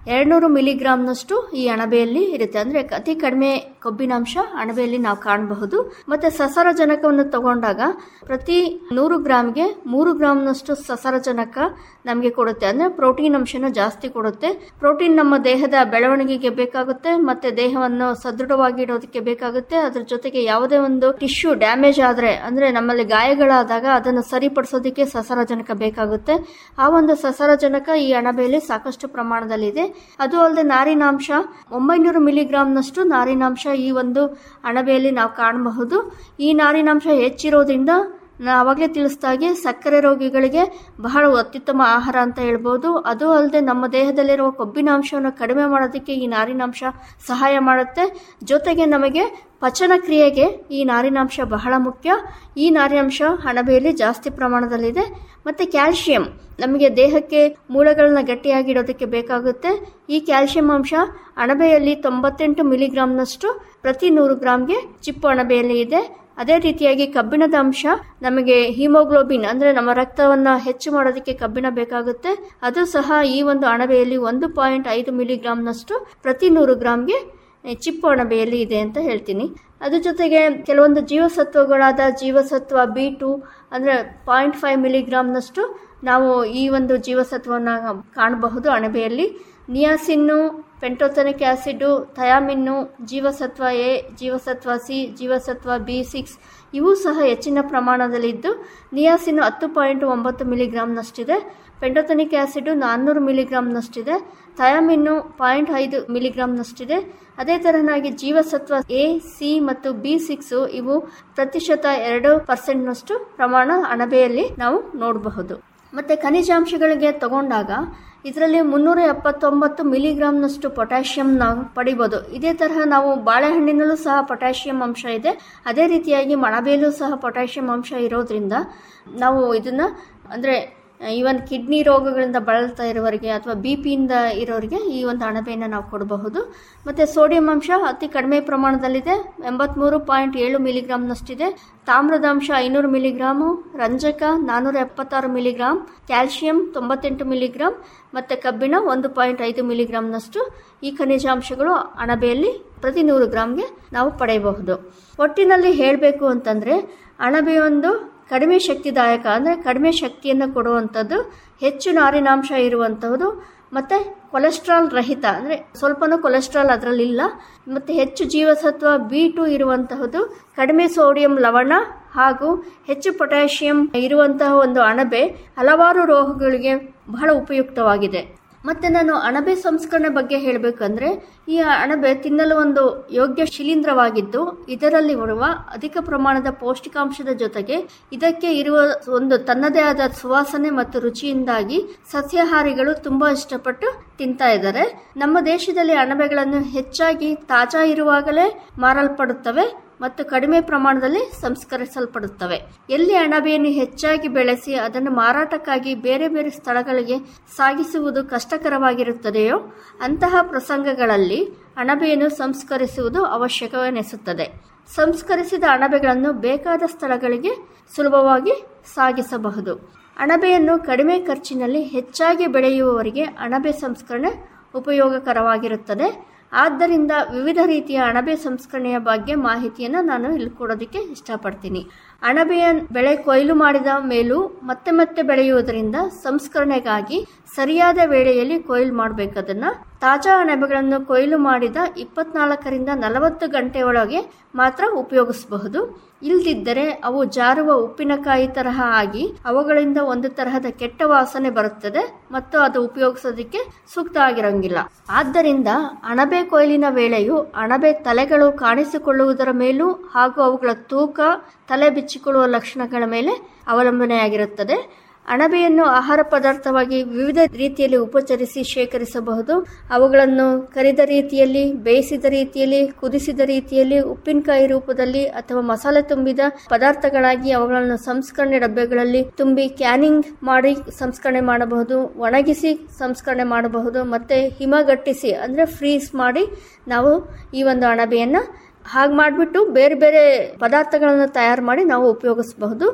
ಎರಡ್ನೂರು ಮಿಲಿಗ್ರಾಮ್ನಷ್ಟು ಈ ಅಣಬೆಯಲ್ಲಿ ಇರುತ್ತೆ ಅಂದ್ರೆ ಅತಿ ಕಡಿಮೆ ಕೊಬ್ಬಿನಾಂಶ ಅಣಬೆಯಲ್ಲಿ ನಾವು ಕಾಣಬಹುದು ಮತ್ತೆ ಸಸಾರಜನಕವನ್ನು ತಗೊಂಡಾಗ ಪ್ರತಿ ನೂರು ಗ್ರಾಮ್ಗೆ ಮೂರು ಗ್ರಾಮ್ನಷ್ಟು ಸಸಾರಜನಕ ನಮಗೆ ಕೊಡುತ್ತೆ ಅಂದ್ರೆ ಪ್ರೋಟೀನ್ ಅಂಶನ ಜಾಸ್ತಿ ಕೊಡುತ್ತೆ ಪ್ರೋಟೀನ್ ನಮ್ಮ ದೇಹದ ಬೆಳವಣಿಗೆಗೆ ಬೇಕಾಗುತ್ತೆ ಮತ್ತೆ ದೇಹವನ್ನು ಸದೃಢವಾಗಿ ಇಡೋದಕ್ಕೆ ಬೇಕಾಗುತ್ತೆ ಅದ್ರ ಜೊತೆಗೆ ಯಾವುದೇ ಒಂದು ಟಿಶ್ಯೂ ಡ್ಯಾಮೇಜ್ ಆದ್ರೆ ಅಂದ್ರೆ ನಮ್ಮಲ್ಲಿ ಗಾಯಗಳಾದಾಗ ಅದನ್ನು ಸರಿಪಡಿಸೋದಕ್ಕೆ ಸಸಾರಜನಕ ಬೇಕಾಗುತ್ತೆ ಆ ಒಂದು ಸಸಾರಜನಕ ಈ ಅಣಬೆಯಲ್ಲಿ ಸಾಕಷ್ಟು ಪ್ರಮಾಣದಲ್ಲಿದೆ ಅದು ಅಲ್ಲದೆ ನಾರಿನಾಂಶ ಒಂಬೈನೂರು ಮಿಲಿಗ್ರಾಮ್ನಷ್ಟು ನಾರಿನಾಂಶ ಈ ಒಂದು ಅಣಬೆಯಲ್ಲಿ ನಾವು ಕಾಣಬಹುದು ಈ ನಾರಿನಾಂಶ ಹೆಚ್ಚಿರೋದ್ರಿಂದ ನಾ ಅವಾಗಲೇ ತಿಳಿಸಿದಾಗೆ ಸಕ್ಕರೆ ರೋಗಿಗಳಿಗೆ ಬಹಳ ಅತ್ಯುತ್ತಮ ಆಹಾರ ಅಂತ ಹೇಳ್ಬೋದು ಅದು ಅಲ್ಲದೆ ನಮ್ಮ ದೇಹದಲ್ಲಿರುವ ಕೊಬ್ಬಿನಾಂಶವನ್ನು ಕಡಿಮೆ ಮಾಡೋದಕ್ಕೆ ಈ ನಾರಿನಾಂಶ ಸಹಾಯ ಮಾಡುತ್ತೆ ಜೊತೆಗೆ ನಮಗೆ ಪಚನ ಕ್ರಿಯೆಗೆ ಈ ನಾರಿನಾಂಶ ಬಹಳ ಮುಖ್ಯ ಈ ನಾರಿನಾಂಶ ಅಣಬೆಯಲ್ಲಿ ಜಾಸ್ತಿ ಪ್ರಮಾಣದಲ್ಲಿದೆ ಮತ್ತೆ ಕ್ಯಾಲ್ಸಿಯಂ ನಮಗೆ ದೇಹಕ್ಕೆ ಮೂಳೆಗಳನ್ನ ಗಟ್ಟಿಯಾಗಿಡೋದಕ್ಕೆ ಬೇಕಾಗುತ್ತೆ ಈ ಕ್ಯಾಲ್ಸಿಯಂ ಅಂಶ ಅಣಬೆಯಲ್ಲಿ ತೊಂಬತ್ತೆಂಟು ಮಿಲಿಗ್ರಾಮ್ನಷ್ಟು ಪ್ರತಿ ನೂರು ಗ್ರಾಮ್ಗೆ ಚಿಪ್ಪು ಅಣಬೆಯಲ್ಲಿ ಇದೆ ಅದೇ ರೀತಿಯಾಗಿ ಕಬ್ಬಿಣದ ಅಂಶ ನಮಗೆ ಹಿಮೋಗ್ಲೋಬಿನ್ ಅಂದ್ರೆ ನಮ್ಮ ರಕ್ತವನ್ನ ಹೆಚ್ಚು ಮಾಡೋದಕ್ಕೆ ಕಬ್ಬಿಣ ಬೇಕಾಗುತ್ತೆ ಅದು ಸಹ ಈ ಒಂದು ಅಣಬೆಯಲ್ಲಿ ಒಂದು ಪಾಯಿಂಟ್ ಐದು ಮಿಲಿಗ್ರಾಮ್ನಷ್ಟು ಪ್ರತಿ ನೂರು ಗ್ರಾಮ್ಗೆ ಚಿಪ್ಪು ಅಣಬೆಯಲ್ಲಿ ಇದೆ ಅಂತ ಹೇಳ್ತೀನಿ ಅದ್ರ ಜೊತೆಗೆ ಕೆಲವೊಂದು ಜೀವಸತ್ವಗಳಾದ ಜೀವಸತ್ವ ಬಿ ಟು ಅಂದ್ರೆ ಪಾಯಿಂಟ್ ಫೈವ್ ಮಿಲಿಗ್ರಾಮ್ನಷ್ಟು ನಾವು ಈ ಒಂದು ಜೀವಸತ್ವವನ್ನು ಕಾಣಬಹುದು ಅಣಬೆಯಲ್ಲಿ ನಿಯಾಸಿನ್ನು ಪೆಂಟೋಥನಿಕ್ ಆಸಿಡ್ ಥಯಾಮಿನ್ನು ಜೀವಸತ್ವ ಎ ಜೀವಸತ್ವ ಸಿ ಜೀವಸತ್ವ ಬಿ ಸಿಕ್ಸ್ ಇವು ಸಹ ಹೆಚ್ಚಿನ ಪ್ರಮಾಣದಲ್ಲಿದ್ದು ನಿಯಾಸಿನ್ ಹತ್ತು ಪಾಯಿಂಟ್ ಒಂಬತ್ತು ಮಿಲಿಗ್ರಾಮ್ನಷ್ಟಿದೆ ಪೆಂಟೋಥನಿಕ್ ಆಸಿಡ್ ನಾನ್ನೂರು ಮಿಲಿಗ್ರಾಮ್ನಷ್ಟಿದೆ ಥಯಾಮಿನ್ನು ಪಾಯಿಂಟ್ ಐದು ಮಿಲಿಗ್ರಾಮ್ನಷ್ಟಿದೆ ಅದೇ ತರನಾಗಿ ಜೀವಸತ್ವ ಎ ಸಿ ಮತ್ತು ಬಿ ಸಿಕ್ಸ್ ಇವು ಪ್ರತಿಶತ ಎರಡು ಪರ್ಸೆಂಟ್ನಷ್ಟು ಪ್ರಮಾಣ ಅಣಬೆಯಲ್ಲಿ ನಾವು ನೋಡಬಹುದು ಮತ್ತೆ ಖನಿಜಾಂಶಗಳಿಗೆ ತಗೊಂಡಾಗ ಇದರಲ್ಲಿ ಮುನ್ನೂರ ಎಪ್ಪತ್ತೊಂಬತ್ತು ಮಿಲಿಗ್ರಾಮ್ನಷ್ಟು ಪೊಟ್ಯಾಷಿಯಂ ನಾವು ಪಡಿಬೋದು ಇದೇ ತರಹ ನಾವು ಬಾಳೆಹಣ್ಣಿನಲ್ಲೂ ಸಹ ಪೊಟ್ಯಾಷಿಯಂ ಅಂಶ ಇದೆ ಅದೇ ರೀತಿಯಾಗಿ ಮಣಬೆಯಲ್ಲೂ ಸಹ ಪೊಟ್ಯಾಷಿಯಂ ಅಂಶ ಇರೋದ್ರಿಂದ ನಾವು ಇದನ್ನ ಅಂದ್ರೆ ಈವನ್ ಕಿಡ್ನಿ ರೋಗಗಳಿಂದ ಬಳಲ್ತಾ ಇರೋರಿಗೆ ಅಥವಾ ಬಿ ಪಿಯಿಂದ ಇರೋರಿಗೆ ಈ ಒಂದು ಅಣಬೆಯನ್ನು ನಾವು ಕೊಡಬಹುದು ಮತ್ತೆ ಸೋಡಿಯಂ ಅಂಶ ಅತಿ ಕಡಿಮೆ ಪ್ರಮಾಣದಲ್ಲಿದೆ ಎಂಬತ್ಮೂರು ಪಾಯಿಂಟ್ ಏಳು ಮಿಲಿಗ್ರಾಮ್ನಷ್ಟಿದೆ ತಾಮ್ರದ ಅಂಶ ಐನೂರು ಮಿಲಿಗ್ರಾಮು ರಂಜಕ ನಾನ್ನೂರ ಎಪ್ಪತ್ತಾರು ಮಿಲಿಗ್ರಾಮ್ ಕ್ಯಾಲ್ಸಿಯಂ ತೊಂಬತ್ತೆಂಟು ಮಿಲಿಗ್ರಾಮ್ ಮತ್ತೆ ಕಬ್ಬಿಣ ಒಂದು ಪಾಯಿಂಟ್ ಐದು ಮಿಲಿಗ್ರಾಮ್ನಷ್ಟು ಈ ಖನಿಜಾಂಶಗಳು ಅಣಬೆಯಲ್ಲಿ ಪ್ರತಿ ನೂರು ಗ್ರಾಮ್ಗೆ ನಾವು ಪಡೆಯಬಹುದು ಒಟ್ಟಿನಲ್ಲಿ ಹೇಳಬೇಕು ಅಂತಂದ್ರೆ ಅಣಬೆಯೊಂದು ಕಡಿಮೆ ಶಕ್ತಿದಾಯಕ ಅಂದರೆ ಕಡಿಮೆ ಶಕ್ತಿಯನ್ನು ಕೊಡುವಂಥದ್ದು ಹೆಚ್ಚು ನಾರಿನಾಂಶ ಇರುವಂಥದ್ದು ಮತ್ತು ಕೊಲೆಸ್ಟ್ರಾಲ್ ರಹಿತ ಅಂದರೆ ಸ್ವಲ್ಪನೂ ಕೊಲೆಸ್ಟ್ರಾಲ್ ಅದರಲ್ಲಿಲ್ಲ ಮತ್ತು ಹೆಚ್ಚು ಜೀವಸತ್ವ ಬಿ ಟು ಇರುವಂತಹದ್ದು ಕಡಿಮೆ ಸೋಡಿಯಂ ಲವಣ ಹಾಗೂ ಹೆಚ್ಚು ಪೊಟ್ಯಾಷಿಯಂ ಇರುವಂತಹ ಒಂದು ಅಣಬೆ ಹಲವಾರು ರೋಗಗಳಿಗೆ ಬಹಳ ಉಪಯುಕ್ತವಾಗಿದೆ ಮತ್ತೆ ನಾನು ಅಣಬೆ ಸಂಸ್ಕರಣೆ ಬಗ್ಗೆ ಹೇಳಬೇಕಂದ್ರೆ ಈ ಅಣಬೆ ತಿನ್ನಲು ಒಂದು ಯೋಗ್ಯ ಶಿಲೀಂಧ್ರವಾಗಿದ್ದು ಇದರಲ್ಲಿ ಬರುವ ಅಧಿಕ ಪ್ರಮಾಣದ ಪೌಷ್ಟಿಕಾಂಶದ ಜೊತೆಗೆ ಇದಕ್ಕೆ ಇರುವ ಒಂದು ತನ್ನದೇ ಆದ ಸುವಾಸನೆ ಮತ್ತು ರುಚಿಯಿಂದಾಗಿ ಸಸ್ಯಾಹಾರಿಗಳು ತುಂಬಾ ಇಷ್ಟಪಟ್ಟು ತಿಂತಾ ಇದ್ದಾರೆ ನಮ್ಮ ದೇಶದಲ್ಲಿ ಅಣಬೆಗಳನ್ನು ಹೆಚ್ಚಾಗಿ ತಾಜಾ ಇರುವಾಗಲೇ ಮಾರಲ್ಪಡುತ್ತವೆ ಮತ್ತು ಕಡಿಮೆ ಪ್ರಮಾಣದಲ್ಲಿ ಸಂಸ್ಕರಿಸಲ್ಪಡುತ್ತವೆ ಎಲ್ಲಿ ಅಣಬೆಯನ್ನು ಹೆಚ್ಚಾಗಿ ಬೆಳೆಸಿ ಅದನ್ನು ಮಾರಾಟಕ್ಕಾಗಿ ಬೇರೆ ಬೇರೆ ಸ್ಥಳಗಳಿಗೆ ಸಾಗಿಸುವುದು ಕಷ್ಟಕರವಾಗಿರುತ್ತದೆಯೋ ಅಂತಹ ಪ್ರಸಂಗಗಳಲ್ಲಿ ಅಣಬೆಯನ್ನು ಸಂಸ್ಕರಿಸುವುದು ಅವಶ್ಯಕವೆನಿಸುತ್ತದೆ ಸಂಸ್ಕರಿಸಿದ ಅಣಬೆಗಳನ್ನು ಬೇಕಾದ ಸ್ಥಳಗಳಿಗೆ ಸುಲಭವಾಗಿ ಸಾಗಿಸಬಹುದು ಅಣಬೆಯನ್ನು ಕಡಿಮೆ ಖರ್ಚಿನಲ್ಲಿ ಹೆಚ್ಚಾಗಿ ಬೆಳೆಯುವವರಿಗೆ ಅಣಬೆ ಸಂಸ್ಕರಣೆ ಉಪಯೋಗಕರವಾಗಿರುತ್ತದೆ ಆದ್ದರಿಂದ ವಿವಿಧ ರೀತಿಯ ಅಣಬೆ ಸಂಸ್ಕರಣೆಯ ಬಗ್ಗೆ ಮಾಹಿತಿಯನ್ನು ನಾನು ಇಲ್ಲಿ ಕೊಡೋದಕ್ಕೆ ಇಷ್ಟಪಡ್ತೀನಿ ಅಣಬೆಯ ಬೆಳೆ ಕೊಯ್ಲು ಮಾಡಿದ ಮೇಲೂ ಮತ್ತೆ ಮತ್ತೆ ಬೆಳೆಯುವುದರಿಂದ ಸಂಸ್ಕರಣೆಗಾಗಿ ಸರಿಯಾದ ವೇಳೆಯಲ್ಲಿ ಕೊಯ್ಲು ಮಾಡಬೇಕದನ್ನ ತಾಜಾ ಅಣಬೆಗಳನ್ನು ಕೊಯ್ಲು ಮಾಡಿದ ಇಪ್ಪತ್ನಾಲ್ಕರಿಂದ ನಲವತ್ತು ಗಂಟೆಯೊಳಗೆ ಮಾತ್ರ ಉಪಯೋಗಿಸಬಹುದು ಇಲ್ದಿದ್ದರೆ ಅವು ಜಾರುವ ಉಪ್ಪಿನಕಾಯಿ ತರಹ ಆಗಿ ಅವುಗಳಿಂದ ಒಂದು ತರಹದ ಕೆಟ್ಟ ವಾಸನೆ ಬರುತ್ತದೆ ಮತ್ತು ಅದು ಉಪಯೋಗಿಸೋದಕ್ಕೆ ಸೂಕ್ತ ಆಗಿರಂಗಿಲ್ಲ ಆದ್ದರಿಂದ ಅಣಬೆ ಕೊಯ್ಲಿನ ವೇಳೆಯು ಅಣಬೆ ತಲೆಗಳು ಕಾಣಿಸಿಕೊಳ್ಳುವುದರ ಮೇಲೂ ಹಾಗೂ ಅವುಗಳ ತೂಕ ತಲೆ ಬಿಚ್ಚಿಕೊಳ್ಳುವ ಲಕ್ಷಣಗಳ ಮೇಲೆ ಅವಲಂಬನೆಯಾಗಿರುತ್ತದೆ ಅಣಬೆಯನ್ನು ಆಹಾರ ಪದಾರ್ಥವಾಗಿ ವಿವಿಧ ರೀತಿಯಲ್ಲಿ ಉಪಚರಿಸಿ ಶೇಖರಿಸಬಹುದು ಅವುಗಳನ್ನು ಕರಿದ ರೀತಿಯಲ್ಲಿ ಬೇಯಿಸಿದ ರೀತಿಯಲ್ಲಿ ಕುದಿಸಿದ ರೀತಿಯಲ್ಲಿ ಉಪ್ಪಿನಕಾಯಿ ರೂಪದಲ್ಲಿ ಅಥವಾ ಮಸಾಲೆ ತುಂಬಿದ ಪದಾರ್ಥಗಳಾಗಿ ಅವುಗಳನ್ನು ಸಂಸ್ಕರಣೆ ಡಬ್ಬೆಗಳಲ್ಲಿ ತುಂಬಿ ಕ್ಯಾನಿಂಗ್ ಮಾಡಿ ಸಂಸ್ಕರಣೆ ಮಾಡಬಹುದು ಒಣಗಿಸಿ ಸಂಸ್ಕರಣೆ ಮಾಡಬಹುದು ಮತ್ತೆ ಹಿಮಗಟ್ಟಿಸಿ ಅಂದ್ರೆ ಫ್ರೀಸ್ ಮಾಡಿ ನಾವು ಈ ಒಂದು ಅಣಬೆಯನ್ನ ಹಾಗೆ ಮಾಡಿಬಿಟ್ಟು ಬೇರೆ ಬೇರೆ ಪದಾರ್ಥಗಳನ್ನು ತಯಾರು ಮಾಡಿ ನಾವು ಉಪಯೋಗಿಸಬಹುದು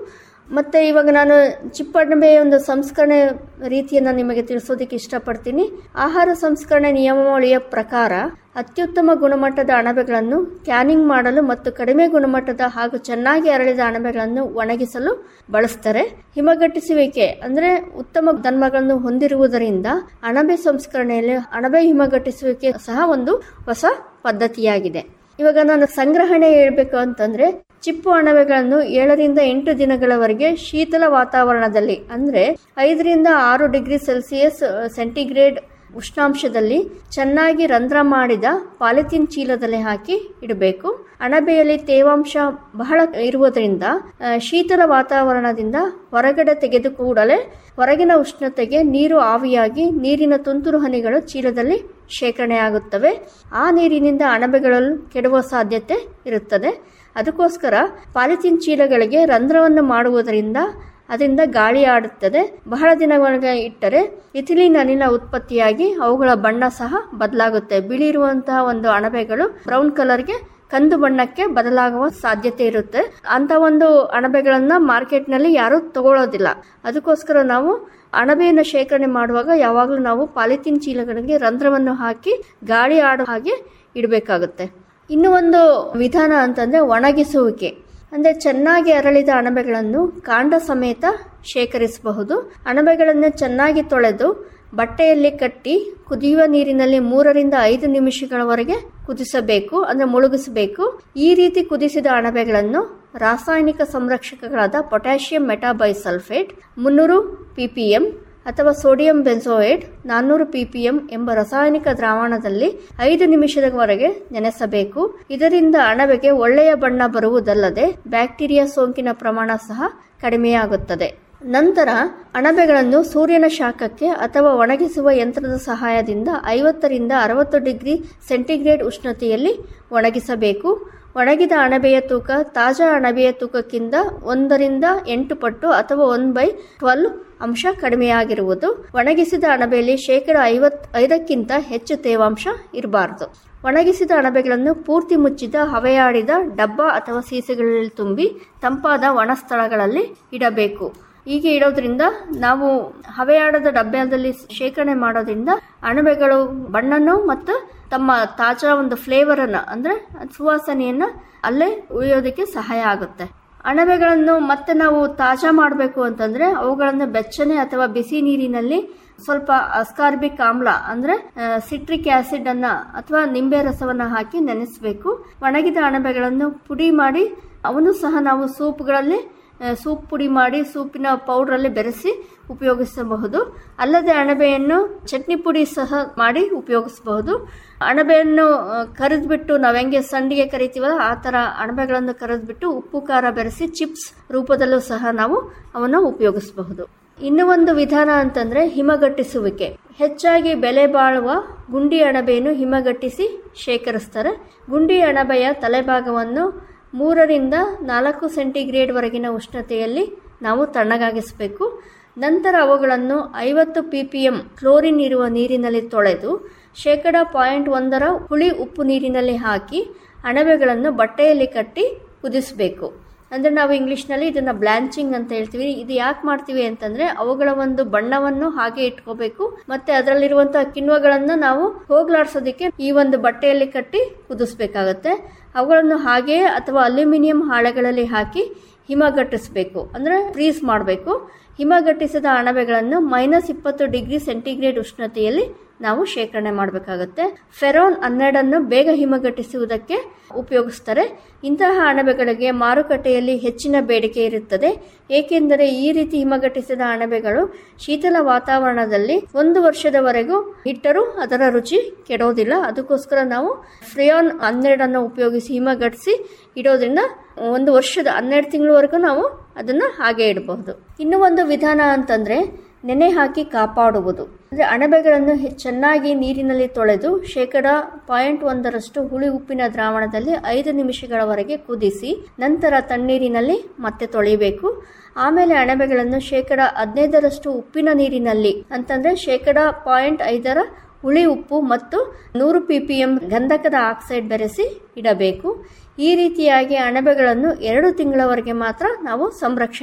ಮತ್ತೆ ಇವಾಗ ನಾನು ಚಿಪ್ಪಣಬೆಯ ಒಂದು ಸಂಸ್ಕರಣೆ ರೀತಿಯನ್ನು ನಿಮಗೆ ತಿಳಿಸೋದಕ್ಕೆ ಇಷ್ಟಪಡ್ತೀನಿ ಆಹಾರ ಸಂಸ್ಕರಣೆ ನಿಯಮಾವಳಿಯ ಪ್ರಕಾರ ಅತ್ಯುತ್ತಮ ಗುಣಮಟ್ಟದ ಅಣಬೆಗಳನ್ನು ಕ್ಯಾನಿಂಗ್ ಮಾಡಲು ಮತ್ತು ಕಡಿಮೆ ಗುಣಮಟ್ಟದ ಹಾಗೂ ಚೆನ್ನಾಗಿ ಅರಳಿದ ಅಣಬೆಗಳನ್ನು ಒಣಗಿಸಲು ಬಳಸ್ತಾರೆ ಹಿಮಗಟ್ಟಿಸುವಿಕೆ ಅಂದ್ರೆ ಉತ್ತಮ ಧರ್ಮಗಳನ್ನು ಹೊಂದಿರುವುದರಿಂದ ಅಣಬೆ ಸಂಸ್ಕರಣೆಯಲ್ಲಿ ಅಣಬೆ ಹಿಮಗಟ್ಟಿಸುವಿಕೆ ಸಹ ಒಂದು ಹೊಸ ಪದ್ಧತಿಯಾಗಿದೆ ಇವಾಗ ನಾನು ಸಂಗ್ರಹಣೆ ಹೇಳ್ಬೇಕು ಅಂತಂದ್ರೆ ಚಿಪ್ಪು ಅಣಬೆಗಳನ್ನು ಏಳರಿಂದ ಎಂಟು ದಿನಗಳವರೆಗೆ ಶೀತಲ ವಾತಾವರಣದಲ್ಲಿ ಅಂದ್ರೆ ಐದರಿಂದ ಆರು ಡಿಗ್ರಿ ಸೆಲ್ಸಿಯಸ್ ಸೆಂಟಿಗ್ರೇಡ್ ಉಷ್ಣಾಂಶದಲ್ಲಿ ಚೆನ್ನಾಗಿ ರಂಧ್ರ ಮಾಡಿದ ಪಾಲಿಥಿನ್ ಚೀಲದಲ್ಲಿ ಹಾಕಿ ಇಡಬೇಕು ಅಣಬೆಯಲ್ಲಿ ತೇವಾಂಶ ಬಹಳ ಇರುವುದರಿಂದ ಆ, ಶೀತಲ ವಾತಾವರಣದಿಂದ ಹೊರಗಡೆ ತೆಗೆದು ಕೂಡಲೇ ಹೊರಗಿನ ಉಷ್ಣತೆಗೆ ನೀರು ಆವಿಯಾಗಿ ನೀರಿನ ತುಂತುರು ಹನಿಗಳು ಚೀಲದಲ್ಲಿ ಶೇಖರಣೆಯಾಗುತ್ತವೆ ಆ ನೀರಿನಿಂದ ಅಣಬೆಗಳು ಕೆಡುವ ಸಾಧ್ಯತೆ ಇರುತ್ತದೆ ಅದಕ್ಕೋಸ್ಕರ ಪಾಲಿಥಿನ್ ಚೀಲಗಳಿಗೆ ರಂಧ್ರವನ್ನು ಮಾಡುವುದರಿಂದ ಅದರಿಂದ ಗಾಳಿ ಆಡುತ್ತದೆ ಬಹಳ ದಿನಗಳಿಗೆ ಇಟ್ಟರೆ ಇಥಿಲಿನ್ ಅನಿಲ ಉತ್ಪತ್ತಿಯಾಗಿ ಅವುಗಳ ಬಣ್ಣ ಸಹ ಬದಲಾಗುತ್ತೆ ಬಿಳಿ ಇರುವಂತಹ ಒಂದು ಅಣಬೆಗಳು ಬ್ರೌನ್ ಕಲರ್ಗೆ ಕಂದು ಬಣ್ಣಕ್ಕೆ ಬದಲಾಗುವ ಸಾಧ್ಯತೆ ಇರುತ್ತೆ ಅಂತ ಒಂದು ಅಣಬೆಗಳನ್ನ ಮಾರ್ಕೆಟ್ನಲ್ಲಿ ಯಾರು ತಗೊಳ್ಳೋದಿಲ್ಲ ಅದಕ್ಕೋಸ್ಕರ ನಾವು ಅಣಬೆಯನ್ನು ಶೇಖರಣೆ ಮಾಡುವಾಗ ಯಾವಾಗಲೂ ನಾವು ಪಾಲಿಥಿನ್ ಚೀಲಗಳಿಗೆ ರಂಧ್ರವನ್ನು ಹಾಕಿ ಗಾಳಿ ಆಡೋ ಹಾಗೆ ಇಡಬೇಕಾಗುತ್ತೆ ಇನ್ನು ಒಂದು ವಿಧಾನ ಅಂತಂದ್ರೆ ಒಣಗಿಸುವಿಕೆ ಅಂದ್ರೆ ಚೆನ್ನಾಗಿ ಅರಳಿದ ಅಣಬೆಗಳನ್ನು ಕಾಂಡ ಸಮೇತ ಶೇಖರಿಸಬಹುದು ಅಣಬೆಗಳನ್ನು ಚೆನ್ನಾಗಿ ತೊಳೆದು ಬಟ್ಟೆಯಲ್ಲಿ ಕಟ್ಟಿ ಕುದಿಯುವ ನೀರಿನಲ್ಲಿ ಮೂರರಿಂದ ಐದು ನಿಮಿಷಗಳವರೆಗೆ ಕುದಿಸಬೇಕು ಅಂದ್ರೆ ಮುಳುಗಿಸಬೇಕು ಈ ರೀತಿ ಕುದಿಸಿದ ಅಣಬೆಗಳನ್ನು ರಾಸಾಯನಿಕ ಸಂರಕ್ಷಕಗಳಾದ ಪೊಟ್ಯಾಷಿಯಂ ಮೆಟಾಬೈಸಲ್ಫೇಟ್ ಮುನ್ನೂರು ಪಿಪಿಎಂ ಅಥವಾ ಸೋಡಿಯಂ ಬೆನ್ಸೋಯೇಟ್ ನಾನ್ನೂರು ಪಿಪಿಎಂ ಎಂಬ ರಾಸಾಯನಿಕ ದ್ರಾವಣದಲ್ಲಿ ಐದು ನಿಮಿಷದವರೆಗೆ ನೆನೆಸಬೇಕು ಇದರಿಂದ ಅಣಬೆಗೆ ಒಳ್ಳೆಯ ಬಣ್ಣ ಬರುವುದಲ್ಲದೆ ಬ್ಯಾಕ್ಟೀರಿಯಾ ಸೋಂಕಿನ ಪ್ರಮಾಣ ಸಹ ಕಡಿಮೆಯಾಗುತ್ತದೆ ನಂತರ ಅಣಬೆಗಳನ್ನು ಸೂರ್ಯನ ಶಾಖಕ್ಕೆ ಅಥವಾ ಒಣಗಿಸುವ ಯಂತ್ರದ ಸಹಾಯದಿಂದ ಐವತ್ತರಿಂದ ಅರವತ್ತು ಡಿಗ್ರಿ ಸೆಂಟಿಗ್ರೇಡ್ ಉಷ್ಣತೆಯಲ್ಲಿ ಒಣಗಿಸಬೇಕು ಒಣಗಿದ ಅಣಬೆಯ ತೂಕ ತಾಜಾ ಅಣಬೆಯ ತೂಕಕ್ಕಿಂತ ಒಂದರಿಂದ ಎಂಟು ಪಟ್ಟು ಅಥವಾ ಒನ್ ಬೈ ಟ್ವೆಲ್ ಅಂಶ ಕಡಿಮೆಯಾಗಿರುವುದು ಒಣಗಿಸಿದ ಅಣಬೆಯಲ್ಲಿ ಶೇಕಡ ಐವತ್ ಐದಕ್ಕಿಂತ ಹೆಚ್ಚು ತೇವಾಂಶ ಇರಬಾರದು ಒಣಗಿಸಿದ ಅಣಬೆಗಳನ್ನು ಪೂರ್ತಿ ಮುಚ್ಚಿದ ಹವೆಯಾಡಿದ ಡಬ್ಬ ಅಥವಾ ಸೀಸೆಗಳಲ್ಲಿ ತುಂಬಿ ತಂಪಾದ ಒಣ ಸ್ಥಳಗಳಲ್ಲಿ ಇಡಬೇಕು ಹೀಗೆ ಇಡೋದ್ರಿಂದ ನಾವು ಹವೆಯಾಡದ ಡಬ್ಬದಲ್ಲಿ ಶೇಖರಣೆ ಮಾಡೋದ್ರಿಂದ ಅಣಬೆಗಳು ಬಣ್ಣನು ಮತ್ತು ತಮ್ಮ ತಾಜಾ ಒಂದು ಫ್ಲೇವರ್ ಅನ್ನ ಅಂದ್ರೆ ಸುವಾಸನೆಯನ್ನ ಅಲ್ಲೇ ಉಳಿಯೋದಕ್ಕೆ ಸಹಾಯ ಆಗುತ್ತೆ ಅಣಬೆಗಳನ್ನು ಮತ್ತೆ ನಾವು ತಾಜಾ ಮಾಡಬೇಕು ಅಂತಂದ್ರೆ ಅವುಗಳನ್ನು ಬೆಚ್ಚನೆ ಅಥವಾ ಬಿಸಿ ನೀರಿನಲ್ಲಿ ಸ್ವಲ್ಪ ಅಸ್ಕಾರ್ಬಿಕ್ ಆಮ್ಲ ಅಂದ್ರೆ ಸಿಟ್ರಿಕ್ ಆಸಿಡ್ ಅನ್ನ ಅಥವಾ ನಿಂಬೆ ರಸವನ್ನ ಹಾಕಿ ನೆನೆಸಬೇಕು ಒಣಗಿದ ಅಣಬೆಗಳನ್ನು ಪುಡಿ ಮಾಡಿ ಅವನು ಸಹ ನಾವು ಸೂಪ್ಗಳಲ್ಲಿ ಆ, ಸೂಪ್ ಪುಡಿ ಮಾಡಿ ಸೂಪಿನ ಪೌಡ್ರಲ್ಲಿ ಬೆರೆಸಿ ಉಪಯೋಗಿಸಬಹುದು ಅಲ್ಲದೆ ಅಣಬೆಯನ್ನು ಚಟ್ನಿ ಪುಡಿ ಸಹ ಮಾಡಿ ಉಪಯೋಗಿಸಬಹುದು ಅಣಬೆಯನ್ನು ಕರೆದ್ಬಿಟ್ಟು ನಾವು ಹೆಂಗೆ ಸಂಡಿಗೆ ಕರಿತೀವಲ್ಲ ಆ ಥರ ಅಣಬೆಗಳನ್ನು ಕರೆದ್ಬಿಟ್ಟು ಉಪ್ಪು ಖಾರ ಬೆರೆಸಿ ಚಿಪ್ಸ್ ರೂಪದಲ್ಲೂ ಸಹ ನಾವು ಅವನ್ನು ಉಪಯೋಗಿಸಬಹುದು ಇನ್ನು ಒಂದು ವಿಧಾನ ಅಂತಂದ್ರೆ ಹಿಮಗಟ್ಟಿಸುವಿಕೆ ಹೆಚ್ಚಾಗಿ ಬೆಲೆ ಬಾಳುವ ಗುಂಡಿ ಅಣಬೆಯನ್ನು ಹಿಮಗಟ್ಟಿಸಿ ಶೇಖರಿಸ್ತಾರೆ ಗುಂಡಿ ಅಣಬೆಯ ತಲೆಭಾಗವನ್ನು ಮೂರರಿಂದ ನಾಲ್ಕು ಸೆಂಟಿಗ್ರೇಡ್ ವರೆಗಿನ ಉಷ್ಣತೆಯಲ್ಲಿ ನಾವು ತಣ್ಣಗಾಗಿಸಬೇಕು ನಂತರ ಅವುಗಳನ್ನು ಐವತ್ತು ಪಿ ಪಿ ಎಂ ಕ್ಲೋರಿನ್ ಇರುವ ನೀರಿನಲ್ಲಿ ತೊಳೆದು ಶೇಕಡ ಪಾಯಿಂಟ್ ಒಂದರ ಹುಳಿ ಉಪ್ಪು ನೀರಿನಲ್ಲಿ ಹಾಕಿ ಅಣಬೆಗಳನ್ನು ಬಟ್ಟೆಯಲ್ಲಿ ಕಟ್ಟಿ ಕುದಿಸಬೇಕು ಅಂದ್ರೆ ನಾವು ಇಂಗ್ಲಿಷ್ನಲ್ಲಿ ಇದನ್ನ ಬ್ಲಾಂಚಿಂಗ್ ಅಂತ ಹೇಳ್ತೀವಿ ಇದು ಯಾಕೆ ಮಾಡ್ತೀವಿ ಅಂತಂದ್ರೆ ಅವುಗಳ ಒಂದು ಬಣ್ಣವನ್ನು ಹಾಗೆ ಇಟ್ಕೋಬೇಕು ಮತ್ತೆ ಅದರಲ್ಲಿರುವಂತಹ ಕಿಣ್ವಗಳನ್ನ ನಾವು ಹೋಗ್ಲಾಡ್ಸೋದಕ್ಕೆ ಈ ಒಂದು ಬಟ್ಟೆಯಲ್ಲಿ ಕಟ್ಟಿ ಕುದಿಸ್ಬೇಕಾಗತ್ತೆ ಅವುಗಳನ್ನು ಹಾಗೆಯೇ ಅಥವಾ ಅಲ್ಯೂಮಿನಿಯಂ ಹಾಳೆಗಳಲ್ಲಿ ಹಾಕಿ ಹಿಮಗಟ್ಟಿಸಬೇಕು ಅಂದ್ರೆ ಫ್ರೀಸ್ ಮಾಡಬೇಕು ಹಿಮಗಟ್ಟಿಸಿದ ಅಣಬೆಗಳನ್ನು ಮೈನಸ್ ಇಪ್ಪತ್ತು ಡಿಗ್ರಿ ಸೆಂಟಿಗ್ರೇಡ್ ಉಷ್ಣತೆಯಲ್ಲಿ ನಾವು ಶೇಖರಣೆ ಮಾಡಬೇಕಾಗುತ್ತೆ ಫೆರೋನ್ ಹನ್ನೆರಡನ್ನು ಬೇಗ ಹಿಮಗಟ್ಟಿಸುವುದಕ್ಕೆ ಉಪಯೋಗಿಸ್ತಾರೆ ಇಂತಹ ಅಣಬೆಗಳಿಗೆ ಮಾರುಕಟ್ಟೆಯಲ್ಲಿ ಹೆಚ್ಚಿನ ಬೇಡಿಕೆ ಇರುತ್ತದೆ ಏಕೆಂದರೆ ಈ ರೀತಿ ಹಿಮಗಟ್ಟಿಸಿದ ಅಣಬೆಗಳು ಶೀತಲ ವಾತಾವರಣದಲ್ಲಿ ಒಂದು ವರ್ಷದವರೆಗೂ ಇಟ್ಟರೂ ಅದರ ರುಚಿ ಕೆಡೋದಿಲ್ಲ ಅದಕ್ಕೋಸ್ಕರ ನಾವು ಫ್ರಿಯಾನ್ ಹನ್ನೆರಡನ್ನು ಉಪಯೋಗಿಸಿ ಹಿಮಗಟ್ಟಿಸಿ ಇಡೋದ್ರಿಂದ ಒಂದು ವರ್ಷದ ಹನ್ನೆರಡು ತಿಂಗಳವರೆಗೂ ನಾವು ಅದನ್ನ ಹಾಗೆ ಇಡಬಹುದು ಇನ್ನು ಒಂದು ವಿಧಾನ ಅಂತಂದ್ರೆ ನೆನೆ ಹಾಕಿ ಕಾಪಾಡುವುದು ಅಂದ್ರೆ ಅಣಬೆಗಳನ್ನು ಹೆ- ಚೆನ್ನಾಗಿ ನೀರಿನಲ್ಲಿ ತೊಳೆದು ಶೇಕಡ ಪಾಯಿಂಟ್ ಒಂದರಷ್ಟು ಹುಳಿ ಉಪ್ಪಿನ ದ್ರಾವಣದಲ್ಲಿ ಐದು ನಿಮಿಷಗಳವರೆಗೆ ಕುದಿಸಿ ನಂತರ ತಣ್ಣೀರಿನಲ್ಲಿ ಮತ್ತೆ ತೊಳೆಯಬೇಕು ಆಮೇಲೆ ಅಣಬೆಗಳನ್ನು ಶೇಕಡ ಹದಿನೈದರಷ್ಟು ಉಪ್ಪಿನ ನೀರಿನಲ್ಲಿ ಅಂತಂದ್ರೆ ಶೇಕಡ ಪಾಯಿಂಟ್ ಐದರ ಹುಳಿ ಉಪ್ಪು ಮತ್ತು ನೂರು ಪಿಪಿಎಂ ಗಂಧಕದ ಆಕ್ಸೈಡ್ ಬೆರೆಸಿ ಇಡಬೇಕು ಈ ರೀತಿಯಾಗಿ ಅಣಬೆಗಳನ್ನು ಎರಡು ತಿಂಗಳವರೆಗೆ ಮಾತ್ರ ನಾವು ಸಂರಕ್ಷಣೆ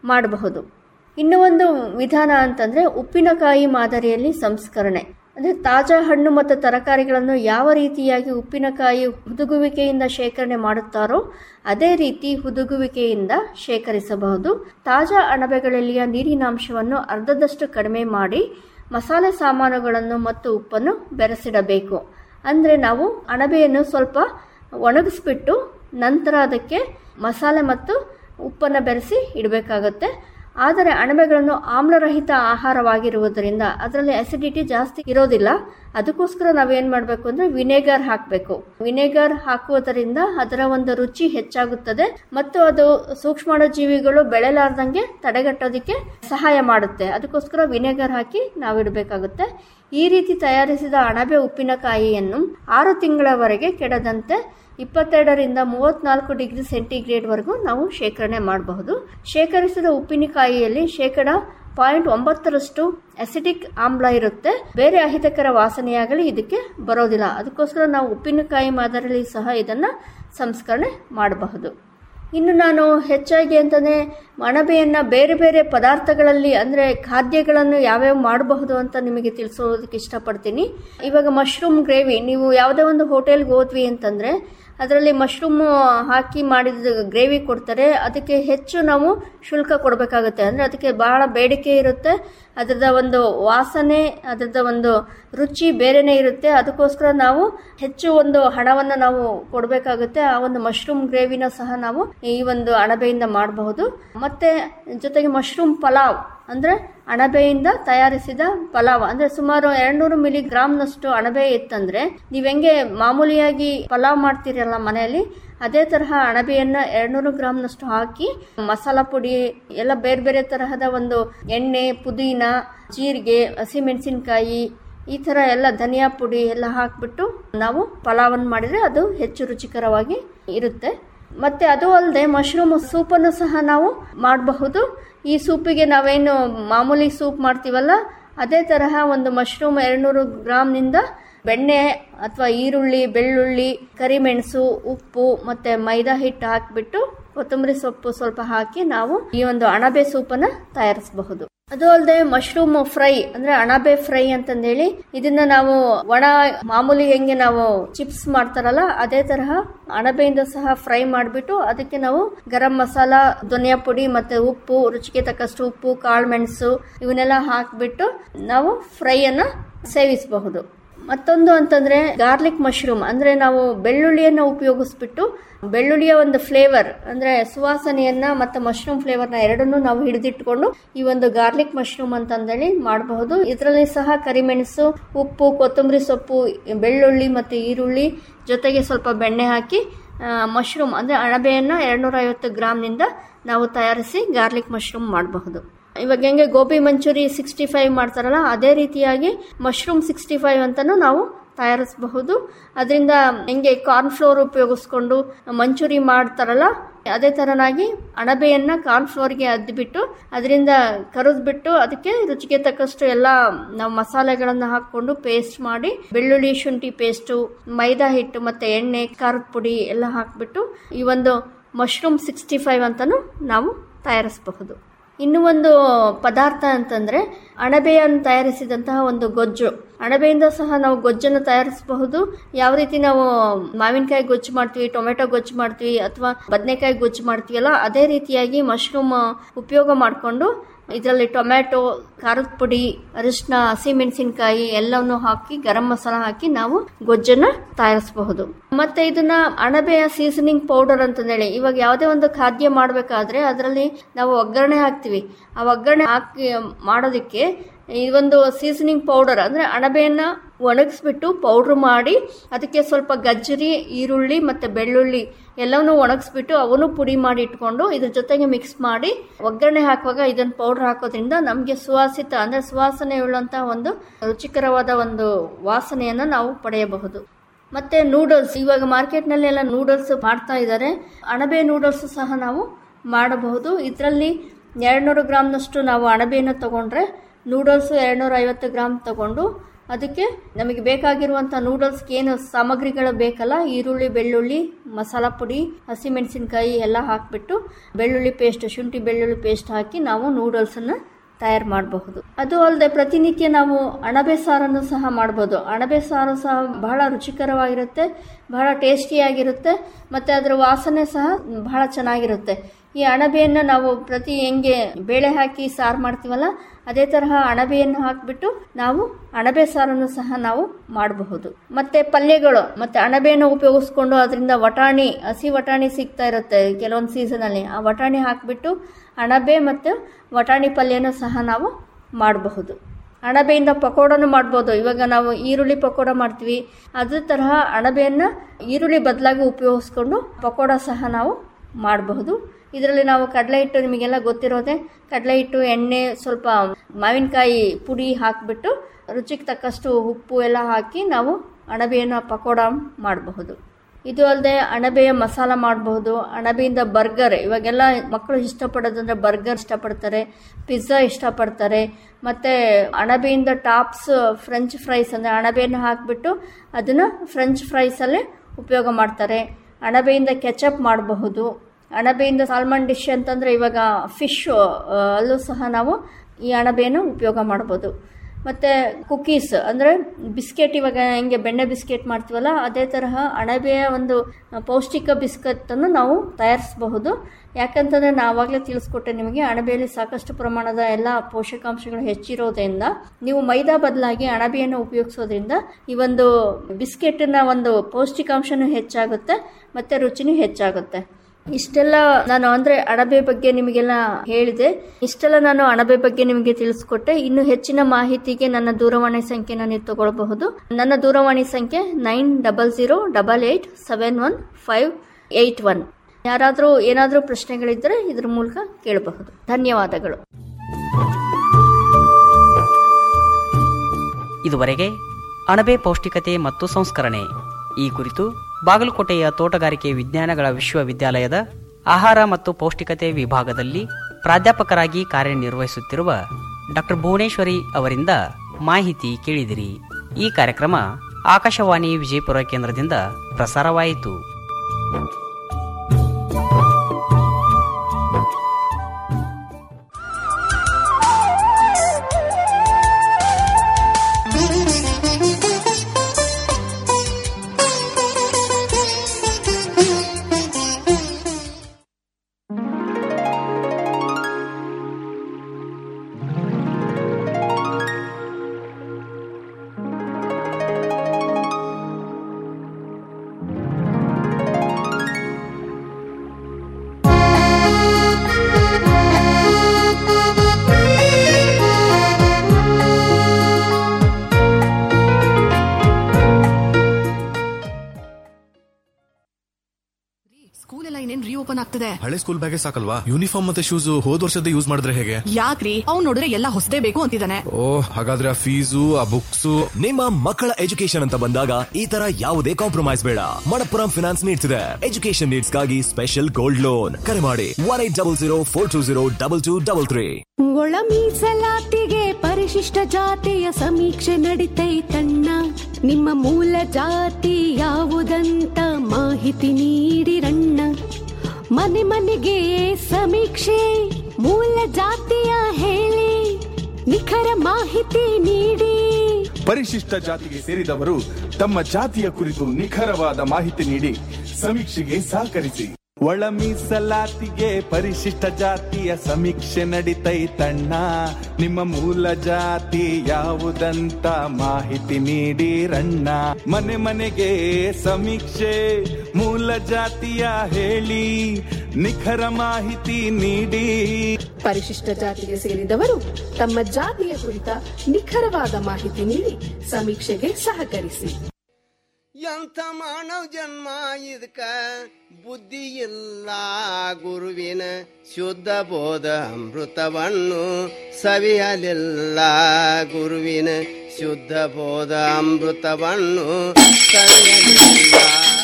ಮಾಡಬಹುದು ಇನ್ನು ಒಂದು ವಿಧಾನ ಅಂತಂದ್ರೆ ಉಪ್ಪಿನಕಾಯಿ ಮಾದರಿಯಲ್ಲಿ ಸಂಸ್ಕರಣೆ ಅಂದ್ರೆ ತಾಜಾ ಹಣ್ಣು ಮತ್ತು ತರಕಾರಿಗಳನ್ನು ಯಾವ ರೀತಿಯಾಗಿ ಉಪ್ಪಿನಕಾಯಿ ಹುದುಗುವಿಕೆಯಿಂದ ಶೇಖರಣೆ ಮಾಡುತ್ತಾರೋ ಅದೇ ರೀತಿ ಹುದುಗುವಿಕೆಯಿಂದ ಶೇಖರಿಸಬಹುದು ತಾಜಾ ಅಣಬೆಗಳಲ್ಲಿಯ ನೀರಿನಾಂಶವನ್ನು ಅರ್ಧದಷ್ಟು ಕಡಿಮೆ ಮಾಡಿ ಮಸಾಲೆ ಸಾಮಾನುಗಳನ್ನು ಮತ್ತು ಉಪ್ಪನ್ನು ಬೆರೆಸಿಡಬೇಕು ಅಂದರೆ ನಾವು ಅಣಬೆಯನ್ನು ಸ್ವಲ್ಪ ಒಣಗಿಸ್ಬಿಟ್ಟು ನಂತರ ಅದಕ್ಕೆ ಮಸಾಲೆ ಮತ್ತು ಉಪ್ಪನ್ನು ಬೆರೆಸಿ ಇಡಬೇಕಾಗುತ್ತೆ ಆದರೆ ಅಣಬೆಗಳನ್ನು ಆಮ್ಲರಹಿತ ಆಹಾರವಾಗಿರುವುದರಿಂದ ಅದರಲ್ಲಿ ಅಸಿಡಿಟಿ ಜಾಸ್ತಿ ಇರೋದಿಲ್ಲ ಅದಕ್ಕೋಸ್ಕರ ನಾವೇನು ಮಾಡಬೇಕು ಅಂದರೆ ವಿನೆಗರ್ ಹಾಕಬೇಕು ವಿನೆಗರ್ ಹಾಕುವುದರಿಂದ ಅದರ ಒಂದು ರುಚಿ ಹೆಚ್ಚಾಗುತ್ತದೆ ಮತ್ತು ಅದು ಸೂಕ್ಷ್ಮಾಣುಜೀವಿಗಳು ಬೆಳೆಲಾರ್ದಂಗೆ ತಡೆಗಟ್ಟೋದಕ್ಕೆ ಸಹಾಯ ಮಾಡುತ್ತೆ ಅದಕ್ಕೋಸ್ಕರ ವಿನೆಗರ್ ಹಾಕಿ ನಾವು ಇಡಬೇಕಾಗುತ್ತೆ ಈ ರೀತಿ ತಯಾರಿಸಿದ ಅಣಬೆ ಉಪ್ಪಿನಕಾಯಿಯನ್ನು ಆರು ತಿಂಗಳವರೆಗೆ ಕೆಡದಂತೆ ಇಪ್ಪತ್ತೆರಡರಿಂದ ಮೂವತ್ನಾಲ್ಕು ಡಿಗ್ರಿ ಸೆಂಟಿಗ್ರೇಡ್ವರೆಗೂ ನಾವು ಶೇಖರಣೆ ಮಾಡಬಹುದು ಶೇಖರಿಸಿದ ಉಪ್ಪಿನಕಾಯಿಯಲ್ಲಿ ಶೇಕಡ ಪಾಯಿಂಟ್ ಒಂಬತ್ತರಷ್ಟು ಅಸಿಟಿಕ್ ಆಮ್ಲ ಇರುತ್ತೆ ಬೇರೆ ಅಹಿತಕರ ವಾಸನೆಯಾಗಲಿ ಇದಕ್ಕೆ ಬರೋದಿಲ್ಲ ಅದಕ್ಕೋಸ್ಕರ ನಾವು ಉಪ್ಪಿನಕಾಯಿ ಮಾದರಿಯಲ್ಲಿ ಸಹ ಇದನ್ನು ಸಂಸ್ಕರಣೆ ಮಾಡಬಹುದು ಇನ್ನು ನಾನು ಹೆಚ್ಚಾಗಿ ಅಂತಲೇ ಅಣಬೆಯನ್ನು ಬೇರೆ ಬೇರೆ ಪದಾರ್ಥಗಳಲ್ಲಿ ಅಂದರೆ ಖಾದ್ಯಗಳನ್ನು ಯಾವ್ಯಾವ ಮಾಡಬಹುದು ಅಂತ ನಿಮಗೆ ತಿಳಿಸೋದಕ್ಕೆ ಇಷ್ಟಪಡ್ತೀನಿ ಇವಾಗ ಮಶ್ರೂಮ್ ಗ್ರೇವಿ ನೀವು ಯಾವುದೇ ಒಂದು ಹೋಟೆಲ್ಗೆ ಹೋದ್ವಿ ಅಂತಂದರೆ ಅದರಲ್ಲಿ ಮಶ್ರೂಮು ಹಾಕಿ ಮಾಡಿದ ಗ್ರೇವಿ ಕೊಡ್ತಾರೆ ಅದಕ್ಕೆ ಹೆಚ್ಚು ನಾವು ಶುಲ್ಕ ಕೊಡಬೇಕಾಗುತ್ತೆ ಅಂದರೆ ಅದಕ್ಕೆ ಬಹಳ ಬೇಡಿಕೆ ಇರುತ್ತೆ ಅದರದ ಒಂದು ವಾಸನೆ ಅದರದ ಒಂದು ರುಚಿ ಬೇರೆನೇ ಇರುತ್ತೆ ಅದಕ್ಕೋಸ್ಕರ ನಾವು ಹೆಚ್ಚು ಒಂದು ಹಣವನ್ನು ನಾವು ಕೊಡಬೇಕಾಗುತ್ತೆ ಆ ಒಂದು ಮಶ್ರೂಮ್ ಗ್ರೇವಿನ ಸಹ ನಾವು ಈ ಒಂದು ಅಣಬೆಯಿಂದ ಮಾಡಬಹುದು ಮತ್ತೆ ಜೊತೆಗೆ ಮಶ್ರೂಮ್ ಪಲಾವ್ ಅಂದ್ರೆ ಅಣಬೆಯಿಂದ ತಯಾರಿಸಿದ ಪಲಾವ್ ಅಂದ್ರೆ ಸುಮಾರು ಎರಡ್ನೂರು ಮಿಲಿ ಗ್ರಾಮ್ನಷ್ಟು ಅಣಬೆ ಇತ್ತಂದ್ರೆ ನೀವ್ ಹೆಂಗೆ ಮಾಮೂಲಿಯಾಗಿ ಪಲಾವ್ ಮಾಡ್ತೀರಲ್ಲ ಮನೆಯಲ್ಲಿ ಅದೇ ತರಹ ಅಣಬೆಯನ್ನ ಎರಡ್ನೂರು ಗ್ರಾಮ್ನಷ್ಟು ಹಾಕಿ ಮಸಾಲ ಪುಡಿ ಎಲ್ಲ ಬೇರೆ ಬೇರೆ ತರಹದ ಒಂದು ಎಣ್ಣೆ ಪುದೀನ ಜೀರಿಗೆ ಹಸಿಮೆಣಸಿನ್ಕಾಯಿ ಈ ಥರ ಎಲ್ಲ ಧನಿಯಾ ಪುಡಿ ಎಲ್ಲ ಹಾಕ್ಬಿಟ್ಟು ನಾವು ಪಲಾವನ್ನು ಮಾಡಿದರೆ ಅದು ಹೆಚ್ಚು ರುಚಿಕರವಾಗಿ ಇರುತ್ತೆ ಮತ್ತೆ ಅದು ಅಲ್ಲದೆ ಮಶ್ರೂಮ್ ಸೂಪನ್ನು ಸಹ ನಾವು ಮಾಡಬಹುದು ಈ ಸೂಪಿಗೆ ನಾವೇನು ಮಾಮೂಲಿ ಸೂಪ್ ಮಾಡ್ತೀವಲ್ಲ ಅದೇ ತರಹ ಒಂದು ಮಶ್ರೂಮ್ ಎರಡ್ನೂರು ಗ್ರಾಮ್ನಿಂದ ಬೆಣ್ಣೆ ಅಥವಾ ಈರುಳ್ಳಿ ಬೆಳ್ಳುಳ್ಳಿ ಕರಿಮೆಣಸು ಉಪ್ಪು ಮತ್ತೆ ಮೈದಾ ಹಿಟ್ಟು ಹಾಕಿಬಿಟ್ಟು ಕೊತ್ತಂಬರಿ ಸೊಪ್ಪು ಸ್ವಲ್ಪ ಹಾಕಿ ನಾವು ಈ ಒಂದು ಅಣಬೆ ಸೂಪನ್ನು ತಯಾರಿಸಬಹುದು ಅದು ಅಲ್ಲದೆ ಮಶ್ರೂಮ್ ಫ್ರೈ ಅಂದ್ರೆ ಅಣಬೆ ಫ್ರೈ ಅಂತಂದೇಳಿ ಇದನ್ನ ನಾವು ಒಣ ಮಾಮೂಲಿ ಹೆಂಗೆ ನಾವು ಚಿಪ್ಸ್ ಮಾಡ್ತಾರಲ್ಲ ಅದೇ ತರಹ ಅಣಬೆಯಿಂದ ಸಹ ಫ್ರೈ ಮಾಡಿಬಿಟ್ಟು ಅದಕ್ಕೆ ನಾವು ಗರಂ ಮಸಾಲ ಧನಿಯಾ ಪುಡಿ ಮತ್ತೆ ಉಪ್ಪು ರುಚಿಗೆ ತಕ್ಕಷ್ಟು ಉಪ್ಪು ಕಾಳು ಮೆಣಸು ಇವನ್ನೆಲ್ಲ ಹಾಕ್ಬಿಟ್ಟು ನಾವು ಫ್ರೈ ಅನ್ನ ಸೇವಿಸಬಹುದು ಮತ್ತೊಂದು ಅಂತಂದ್ರೆ ಗಾರ್ಲಿಕ್ ಮಶ್ರೂಮ್ ಅಂದ್ರೆ ನಾವು ಬೆಳ್ಳುಳ್ಳಿಯನ್ನ ಉಪಯೋಗಿಸ್ಬಿಟ್ಟು ಬೆಳ್ಳುಳ್ಳಿಯ ಒಂದು ಫ್ಲೇವರ್ ಅಂದ್ರೆ ಸುವಾಸನೆಯನ್ನ ಮತ್ತು ಮಶ್ರೂಮ್ ಫ್ಲೇವರ್ನ ಎರಡನ್ನೂ ನಾವು ಹಿಡಿದಿಟ್ಕೊಂಡು ಈ ಒಂದು ಗಾರ್ಲಿಕ್ ಮಶ್ರೂಮ್ ಅಂತಂದೇಳಿ ಮಾಡಬಹುದು ಇದರಲ್ಲಿ ಸಹ ಕರಿಮೆಣಸು ಉಪ್ಪು ಕೊತ್ತಂಬರಿ ಸೊಪ್ಪು ಬೆಳ್ಳುಳ್ಳಿ ಮತ್ತು ಈರುಳ್ಳಿ ಜೊತೆಗೆ ಸ್ವಲ್ಪ ಬೆಣ್ಣೆ ಹಾಕಿ ಮಶ್ರೂಮ್ ಅಂದ್ರೆ ಅಣಬೆಯನ್ನ ಎರಡ್ನೂರ ಐವತ್ತು ಗ್ರಾಮ್ನಿಂದ ನಾವು ತಯಾರಿಸಿ ಗಾರ್ಲಿಕ್ ಮಶ್ರೂಮ್ ಮಾಡಬಹುದು ಇವಾಗ ಹೆಂಗೆ ಗೋಬಿ ಮಂಚೂರಿ ಸಿಕ್ಸ್ಟಿ ಫೈವ್ ಮಾಡ್ತಾರಲ್ಲ ಅದೇ ರೀತಿಯಾಗಿ ಮಶ್ರೂಮ್ ಸಿಕ್ಸ್ಟಿ ಫೈವ್ ಅಂತಲೂ ನಾವು ತಯಾರಿಸಬಹುದು ಅದರಿಂದ ಹೆಂಗೆ ಕಾರ್ನ್ಫ್ಲೋರ್ ಉಪಯೋಗಿಸ್ಕೊಂಡು ಮಂಚೂರಿ ಮಾಡ್ತಾರಲ್ಲ ಅದೇ ಥರನಾಗಿ ಅಣಬೆಯನ್ನ ಕಾರ್ನ್ಫ್ಲೋರ್ಗೆ ಅದ್ಬಿಟ್ಟು ಅದರಿಂದ ಕರೆದ್ಬಿಟ್ಟು ಅದಕ್ಕೆ ರುಚಿಗೆ ತಕ್ಕಷ್ಟು ಎಲ್ಲ ನಾವು ಮಸಾಲೆಗಳನ್ನು ಹಾಕ್ಕೊಂಡು ಪೇಸ್ಟ್ ಮಾಡಿ ಬೆಳ್ಳುಳ್ಳಿ ಶುಂಠಿ ಪೇಸ್ಟು ಮೈದಾ ಹಿಟ್ಟು ಮತ್ತೆ ಎಣ್ಣೆ ಖಾರದ ಪುಡಿ ಎಲ್ಲ ಹಾಕ್ಬಿಟ್ಟು ಈ ಒಂದು ಮಶ್ರೂಮ್ ಸಿಕ್ಸ್ಟಿ ಫೈವ್ ಅಂತಲೂ ನಾವು ತಯಾರಿಸಬಹುದು ಇನ್ನು ಒಂದು ಪದಾರ್ಥ ಅಂತಂದ್ರೆ ಅಣಬೆಯನ್ನು ತಯಾರಿಸಿದಂತಹ ಒಂದು ಗೊಜ್ಜು ಅಣಬೆಯಿಂದ ಸಹ ನಾವು ಗೊಜ್ಜನ್ನು ತಯಾರಿಸಬಹುದು ಯಾವ ರೀತಿ ನಾವು ಮಾವಿನಕಾಯಿ ಗೊಜ್ಜು ಮಾಡ್ತೀವಿ ಟೊಮೆಟೊ ಗೊಜ್ಜು ಮಾಡ್ತೀವಿ ಅಥವಾ ಬದನೆಕಾಯಿ ಗೊಜ್ಜು ಮಾಡ್ತೀವಲ್ಲ ಅದೇ ರೀತಿಯಾಗಿ ಮಶ್ರೂಮ್ ಉಪಯೋಗ ಮಾಡಿಕೊಂಡು ಇದರಲ್ಲಿ ಟೊಮ್ಯಾಟೊ ಖಾರದ ಪುಡಿ ಅರಿಶಿನ ಹಸಿಮೆಣಸಿನಕಾಯಿ ಎಲ್ಲವನ್ನು ಹಾಕಿ ಗರಂ ಮಸಾಲ ಹಾಕಿ ನಾವು ಗೊಜ್ಜನ್ನ ತಯಾರಿಸಬಹುದು ಮತ್ತೆ ಇದನ್ನ ಅಣಬೆಯ ಸೀಸನಿಂಗ್ ಪೌಡರ್ ಅಂತಂದೇಳಿ ಇವಾಗ ಯಾವುದೇ ಒಂದು ಖಾದ್ಯ ಮಾಡಬೇಕಾದ್ರೆ ಅದರಲ್ಲಿ ನಾವು ಒಗ್ಗರಣೆ ಹಾಕ್ತಿವಿ ಆ ಒಗ್ಗರಣೆ ಹಾಕಿ ಮಾಡೋದಕ್ಕೆ ಈ ಒಂದು ಸೀಸನಿಂಗ್ ಪೌಡರ್ ಅಂದ್ರೆ ಅಣಬೆಯನ್ನ ಒಣಗಿಸ್ಬಿಟ್ಟು ಪೌಡ್ರ್ ಮಾಡಿ ಅದಕ್ಕೆ ಸ್ವಲ್ಪ ಗಜ್ಜರಿ ಈರುಳ್ಳಿ ಮತ್ತೆ ಬೆಳ್ಳುಳ್ಳಿ ಎಲ್ಲವನ್ನೂ ಒಣಗಿಸ್ಬಿಟ್ಟು ಅವನು ಪುಡಿ ಮಾಡಿ ಇಟ್ಕೊಂಡು ಇದ್ರ ಜೊತೆಗೆ ಮಿಕ್ಸ್ ಮಾಡಿ ಒಗ್ಗರಣೆ ಹಾಕುವಾಗ ಇದನ್ನ ಪೌಡರ್ ಹಾಕೋದ್ರಿಂದ ನಮಗೆ ಸುವಾಸಿತ ಅಂದ್ರೆ ಸುವಾಸನೆ ಉಳ್ಳಂತಹ ಒಂದು ರುಚಿಕರವಾದ ಒಂದು ವಾಸನೆಯನ್ನ ನಾವು ಪಡೆಯಬಹುದು ಮತ್ತೆ ನೂಡಲ್ಸ್ ಇವಾಗ ಮಾರ್ಕೆಟ್ನಲ್ಲಿ ಎಲ್ಲ ನೂಡಲ್ಸ್ ಮಾಡ್ತಾ ಇದ್ದಾರೆ ಅಣಬೆ ನೂಡಲ್ಸ್ ಸಹ ನಾವು ಮಾಡಬಹುದು ಇದರಲ್ಲಿ ಎರಡ್ನೂರು ಗ್ರಾಮ್ನಷ್ಟು ನಾವು ಅಣಬೆಯನ್ನು ತಗೊಂಡ್ರೆ ನೂಡಲ್ಸು ಎರಡುನೂರ ಐವತ್ತು ಗ್ರಾಮ್ ತಗೊಂಡು ಅದಕ್ಕೆ ನಮಗೆ ಬೇಕಾಗಿರುವಂಥ ನೂಡಲ್ಸ್ಗೆ ಏನು ಸಾಮಗ್ರಿಗಳು ಬೇಕಲ್ಲ ಈರುಳ್ಳಿ ಬೆಳ್ಳುಳ್ಳಿ ಮಸಾಲ ಪುಡಿ ಹಸಿಮೆಣಸಿನ್ಕಾಯಿ ಎಲ್ಲ ಹಾಕಿಬಿಟ್ಟು ಬೆಳ್ಳುಳ್ಳಿ ಪೇಸ್ಟ್ ಶುಂಠಿ ಬೆಳ್ಳುಳ್ಳಿ ಪೇಸ್ಟ್ ಹಾಕಿ ನಾವು ನೂಡಲ್ಸನ್ನು ತಯಾರು ಮಾಡಬಹುದು ಅದು ಅಲ್ಲದೆ ಪ್ರತಿನಿತ್ಯ ನಾವು ಅಣಬೆ ಸಾರನ್ನು ಸಹ ಮಾಡ್ಬೋದು ಅಣಬೆ ಸಾರು ಸಹ ಬಹಳ ರುಚಿಕರವಾಗಿರುತ್ತೆ ಬಹಳ ಟೇಸ್ಟಿಯಾಗಿರುತ್ತೆ ಮತ್ತು ಅದರ ವಾಸನೆ ಸಹ ಬಹಳ ಚೆನ್ನಾಗಿರುತ್ತೆ ಈ ಅಣಬೆಯನ್ನು ನಾವು ಪ್ರತಿ ಹೆಂಗೆ ಬೇಳೆ ಹಾಕಿ ಸಾರು ಮಾಡ್ತೀವಲ್ಲ ಅದೇ ತರಹ ಅಣಬೆಯನ್ನು ಹಾಕಿಬಿಟ್ಟು ನಾವು ಅಣಬೆ ಸಾರನ್ನು ಸಹ ನಾವು ಮಾಡಬಹುದು ಮತ್ತೆ ಪಲ್ಯಗಳು ಮತ್ತೆ ಅಣಬೆಯನ್ನು ಉಪಯೋಗಿಸ್ಕೊಂಡು ಅದರಿಂದ ವಟಾಣಿ ಹಸಿ ವಟಾಣಿ ಸಿಗ್ತಾ ಇರುತ್ತೆ ಕೆಲವೊಂದು ಸೀಸನಲ್ಲಿ ಆ ವಟಾಣಿ ಹಾಕಿಬಿಟ್ಟು ಅಣಬೆ ಮತ್ತು ವಟಾಣಿ ಪಲ್ಯನೂ ಸಹ ನಾವು ಮಾಡಬಹುದು ಅಣಬೆಯಿಂದ ಪಕೋಡನು ಮಾಡ್ಬೋದು ಇವಾಗ ನಾವು ಈರುಳ್ಳಿ ಪಕೋಡ ಮಾಡ್ತೀವಿ ಅದೇ ತರಹ ಅಣಬೆಯನ್ನು ಈರುಳ್ಳಿ ಬದಲಾಗಿ ಉಪಯೋಗಿಸ್ಕೊಂಡು ಪಕೋಡ ಸಹ ನಾವು ಮಾಡಬಹುದು ಇದರಲ್ಲಿ ನಾವು ಕಡಲೆ ಹಿಟ್ಟು ನಿಮಗೆಲ್ಲ ಗೊತ್ತಿರೋದೆ ಕಡಲೆ ಹಿಟ್ಟು ಎಣ್ಣೆ ಸ್ವಲ್ಪ ಮಾವಿನಕಾಯಿ ಪುಡಿ ಹಾಕಿಬಿಟ್ಟು ರುಚಿಗೆ ತಕ್ಕಷ್ಟು ಉಪ್ಪು ಎಲ್ಲ ಹಾಕಿ ನಾವು ಅಣಬೆಯನ್ನು ಪಕೋಡ ಮಾಡಬಹುದು ಇದು ಅಲ್ಲದೆ ಅಣಬೆಯ ಮಸಾಲ ಮಾಡಬಹುದು ಅಣಬೆಯಿಂದ ಬರ್ಗರ್ ಇವಾಗೆಲ್ಲ ಮಕ್ಕಳು ಇಷ್ಟಪಡೋದಂದ್ರೆ ಬರ್ಗರ್ ಇಷ್ಟಪಡ್ತಾರೆ ಪಿಜ್ಜಾ ಇಷ್ಟಪಡ್ತಾರೆ ಮತ್ತು ಅಣಬೆಯಿಂದ ಟಾಪ್ಸ್ ಫ್ರೆಂಚ್ ಫ್ರೈಸ್ ಅಂದರೆ ಅಣಬೆಯನ್ನು ಹಾಕಿಬಿಟ್ಟು ಅದನ್ನು ಫ್ರೆಂಚ್ ಫ್ರೈಸಲ್ಲೇ ಉಪಯೋಗ ಮಾಡ್ತಾರೆ ಅಣಬೆಯಿಂದ ಕೆಚಪ್ ಮಾಡಬಹುದು ಅಣಬೆಯಿಂದ ಸಾಲ್ಮನ್ ಡಿಶ್ ಅಂತಂದರೆ ಇವಾಗ ಫಿಶ್ ಅಲ್ಲೂ ಸಹ ನಾವು ಈ ಅಣಬೆಯನ್ನು ಉಪಯೋಗ ಮಾಡ್ಬೋದು ಮತ್ತು ಕುಕೀಸ್ ಅಂದರೆ ಬಿಸ್ಕೆಟ್ ಇವಾಗ ಹೆಂಗೆ ಬೆಣ್ಣೆ ಬಿಸ್ಕೆಟ್ ಮಾಡ್ತೀವಲ್ಲ ಅದೇ ತರಹ ಅಣಬೆಯ ಒಂದು ಪೌಷ್ಟಿಕ ಬಿಸ್ಕತ್ತನ್ನು ನಾವು ತಯಾರಿಸಬಹುದು ಯಾಕಂತಂದರೆ ನಾವಾಗಲೇ ತಿಳಿಸ್ಕೊಟ್ಟೆ ನಿಮಗೆ ಅಣಬೆಯಲ್ಲಿ ಸಾಕಷ್ಟು ಪ್ರಮಾಣದ ಎಲ್ಲ ಪೋಷಕಾಂಶಗಳು ಹೆಚ್ಚಿರೋದ್ರಿಂದ ನೀವು ಮೈದಾ ಬದಲಾಗಿ ಅಣಬೆಯನ್ನು ಉಪಯೋಗಿಸೋದ್ರಿಂದ ಈ ಒಂದು ಬಿಸ್ಕೆಟಿನ ಒಂದು ಪೌಷ್ಟಿಕಾಂಶನೂ ಹೆಚ್ಚಾಗುತ್ತೆ ಮತ್ತು ರುಚಿನೂ ಹೆಚ್ಚಾಗುತ್ತೆ ಇಷ್ಟೆಲ್ಲ ನಾನು ಅಂದ್ರೆ ಅಣಬೆ ಬಗ್ಗೆ ನಿಮಗೆಲ್ಲ ಹೇಳಿದೆ ಇಷ್ಟೆಲ್ಲ ನಾನು ಅಣಬೆ ಬಗ್ಗೆ ನಿಮಗೆ ತಿಳಿಸ್ಕೊಟ್ಟೆ ಇನ್ನು ಹೆಚ್ಚಿನ ಮಾಹಿತಿಗೆ ನನ್ನ ದೂರವಾಣಿ ಸಂಖ್ಯೆನ ನೀವು ತಗೊಳ್ಬಹುದು ನನ್ನ ದೂರವಾಣಿ ಸಂಖ್ಯೆ nine double zero double eight seven one five eight one ಯಾರಾದರೂ ಏನಾದರೂ ಪ್ರಶ್ನೆಗಳಿದ್ದರೆ ಇದ್ರ ಮೂಲಕ ಕೇಳಬಹುದು ಧನ್ಯವಾದಗಳು ಇದುವರೆಗೆ ಅಣಬೆ ಪೌಷ್ಟಿಕತೆ ಮತ್ತು ಸಂಸ್ಕರಣೆ ಈ ಕುರಿತು ಬಾಗಲಕೋಟೆಯ ತೋಟಗಾರಿಕೆ ವಿಜ್ಞಾನಗಳ ವಿಶ್ವವಿದ್ಯಾಲಯದ ಆಹಾರ ಮತ್ತು ಪೌಷ್ಟಿಕತೆ ವಿಭಾಗದಲ್ಲಿ ಪ್ರಾಧ್ಯಾಪಕರಾಗಿ ಕಾರ್ಯನಿರ್ವಹಿಸುತ್ತಿರುವ ಡಾಕ್ಟರ್ ಭುವನೇಶ್ವರಿ ಅವರಿಂದ ಮಾಹಿತಿ ಕೇಳಿದಿರಿ ಈ ಕಾರ್ಯಕ್ರಮ ಆಕಾಶವಾಣಿ ವಿಜಯಪುರ ಕೇಂದ್ರದಿಂದ ಪ್ರಸಾರವಾಯಿತು ಸ್ಕೂಲ್ ಎಲ್ಲ ಇನ್ನೇನ್ ರೀಓಪನ್ ಆಗ್ತದೆ ಹಳೆ ಸ್ಕೂಲ್ ಬ್ಯಾಗೇ ಸಾಕಲ್ವಾ ಯೂನಿಫಾರ್ಮ್ ಮತ್ತೆ ಶೂಸ್ ಹೋದ್ ವರ್ಷದ ಯೂಸ್ ಮಾಡಿದ್ರೆ ಹೇಗೆ ಯಾಕ್ರಿ ಅವ್ನ್ ನೋಡಿದ್ರೆ ಎಲ್ಲ ಹೊಸದೇ ಬೇಕು ಅಂತಿದ್ದಾನೆ ಓ ಹಾಗಾದ್ರೆ ಆ ಫೀಸು ಆ ಬುಕ್ಸ್ ನಿಮ್ಮ ಮಕ್ಕಳ ಎಜುಕೇಶನ್ ಅಂತ ಬಂದಾಗ ಈ ತರ ಯಾವುದೇ ಕಾಂಪ್ರಮೈಸ್ ಬೇಡ ಮಣಪ್ಪುರಂ ಫಿನಾನ್ಸ್ ನೀಡ್ತಿದೆ ಎಜುಕೇಶನ್ ನೀಡ್ಸ್ ಗಾಗಿ ಸ್ಪೆಷಲ್ ಗೋಲ್ಡ್ ಲೋನ್ ಕರೆ ಮಾಡಿ one eight double zero four two zero double two double three ಒಳ ಮೀಸಲಾತಿಗೆ ಪರಿಶಿಷ್ಟ ಜಾತಿಯ ಸಮೀಕ್ಷೆ ನಡಿತೈತಣ್ಣ ನಿಮ್ಮ ಮೂಲ ಜಾತಿ ಯಾವುದಂತ ಮಾಹಿತಿ ನೀಡಿರಣ್ಣ ಮನೆ ಮನೆಗೆ ಸಮೀಕ್ಷೆ ಮೂಲ ಜಾತಿಯ ಹೇಳಿ ನಿಖರ ಮಾಹಿತಿ ನೀಡಿ ಪರಿಶಿಷ್ಟ ಜಾತಿಗೆ ಸೇರಿದವರು ತಮ್ಮ ಜಾತಿಯ ಕುರಿತು ನಿಖರವಾದ ಮಾಹಿತಿ ನೀಡಿ ಸಮೀಕ್ಷೆಗೆ ಸಹಕರಿಸಿ ಒಳ ಮೀಸಲಾತಿಗೆ ಪರಿಶಿಷ್ಟ ಜಾತಿಯ ಸಮೀಕ್ಷೆ ನಡಿತೈತಣ್ಣ ನಿಮ್ಮ ಮೂಲ ಜಾತಿ ಯಾವುದಂತ ಮಾಹಿತಿ ನೀಡಿರಣ್ಣ ಮನೆ ಮನೆಗೆ ಸಮೀಕ್ಷೆ ಮೂಲ ಜಾತಿಯ ಹೇಳಿ ನಿಖರ ಮಾಹಿತಿ ನೀಡಿ ಪರಿಶಿಷ್ಟ ಜಾತಿಗೆ ಸೇರಿದವರು ತಮ್ಮ ಜಾತಿಯ ಕುರಿತ ನಿಖರವಾದ ಮಾಹಿತಿ ನೀಡಿ ಸಮೀಕ್ಷೆಗೆ ಸಹಕರಿಸಿ ಎಂಥ ಮಾನವ ಜನ್ಮ ಇದಕ್ಕ ಬುದ್ಧಿ ಇಲ್ಲ ಗುರುವಿನ ಶುದ್ಧ ಬೋಧ ಅಮೃತವನ್ನು ಸವಿಯಲಿಲ್ಲ ಗುರುವಿನ ಶುದ್ಧ ಬೋಧ ಅಮೃತವನ್ನು ಸವಿಯಲಿಲ್ಲ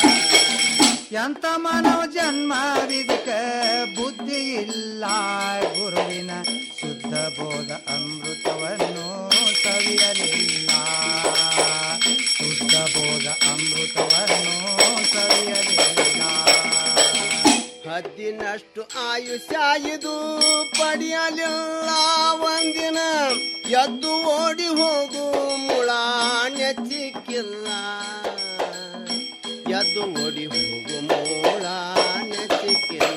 ಎಂತ ಮಾನವ ಜನ್ಮ ಇದಕ್ಕ ಬುದ್ಧಿ ಇಲ್ಲ ಗುರುವಿನ ಶುದ್ಧ ಶುದ್ಧ ಬೋಧ ಅಮೃತವನ್ನು ಸವಿಯಲಿಲ್ಲ ಶುದ್ಧ ಬೋಧ ಅಮೃತವನ್ನು ಸವಿಯಲಿಲ್ಲ ಹದ್ದಿನಷ್ಟು ಆಯುಷ್ಯ ಇದು ಪಡೆಯಲಿಲ್ಲ ಒಂದಿನ ಎದ್ದು ಓಡಿ ಹೋಗು ಮುಳ ನೆಚ್ಚಿಕ್ಕಿಲ್ಲ ಎದ್ದು ಓಡಿ ಹೋಗು ಮೂಳ ನೆಚ್ಚಿಕ್ಕಿಲ್ಲ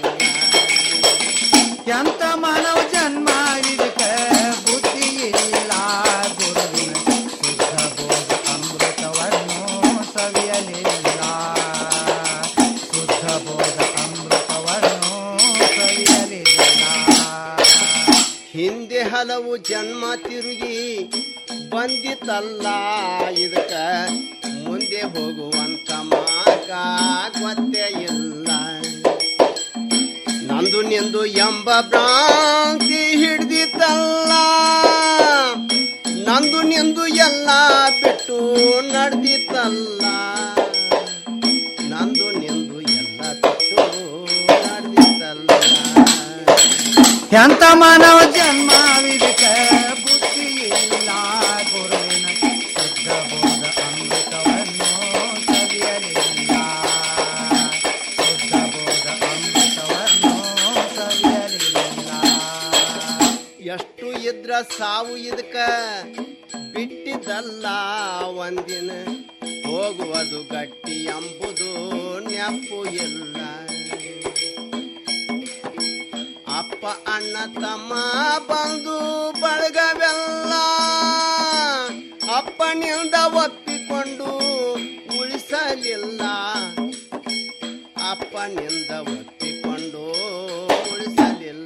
ಎಂತ ಮಾನವ ಜನ್ಮ ಇದಕ್ಕೆ ಬುದ್ಧಿ ಇಲ್ಲ ಗುರುವಿನ ಶುದ್ಧ ಬೋಧ ಅಮೃತವನ್ನು ಸವಿಯಲಿಲ್ಲ ಶುದ್ಧ ಬೋಧ ಅಮೃತವನ್ನು ಸವಿಯಲಿಲ್ಲ ಹಿಂದೆ ಹಲವು ಜನ್ಮ ತಿರುಗಿ ಬಂದಿತಲ್ಲ ಇದಕ್ಕ ಮುಂದೆ ಹೋಗುವಂತ ಮಾರ್ಗ ಗೊತ್ತೇ ಇಲ್ಲ ನಂದು ನಿಂದು ಎಂಬ ಭ್ರಾಂತಿ ಹಿಡ್ದಿತ್ತಲ್ಲ ನಂದು ನಿಂದು ಎಲ್ಲ ಬಿಟ್ಟು ನಡೆದಿತ್ತಲ್ಲ ನಂದು ನಿಂದು ಎಲ್ಲ ಬಿಟ್ಟು ನಡೆದಿತ್ತಲ್ಲ ಎಂತ ಮಾನವ ಜನ್ಮ ಇದಕ್ಕೆ ಬುದ್ಧಿ ಇಲ್ಲ ಗುರುವಿನ ಶುದ್ಧ ಬೋಧ ಅಮೃತವನ್ನು ಸವಿಯಲಿಲ್ಲ ಶುದ್ಧ ಬೋಧ ಅಮೃತವನ್ನು ಸವಿಯಲಿಲ್ಲ ಎಷ್ಟು ಇದ್ರ ಸಾವು ಇದಕ್ಕ ಬಿಟ್ಟಿದ್ದಲ್ಲ ಒಂದಿನ ಹೋಗುವುದು ಗಟ್ಟಿ ಎಂಬುದು ನೆಪ್ಪು ಇಲ್ಲ ಅಪ್ಪ ಅಣ್ಣ ತಮ್ಮ ಬಂದು ಬಳಗವೆಲ್ಲ ಅಪ್ಪನಿಂದ ಒಪ್ಪಿಕೊಂಡು ಉಳಿಸಲಿಲ್ಲ ಅಪ್ಪನಿಂದ ಒಪ್ಪಿಕೊಂಡು ಉಳಿಸಲಿಲ್ಲ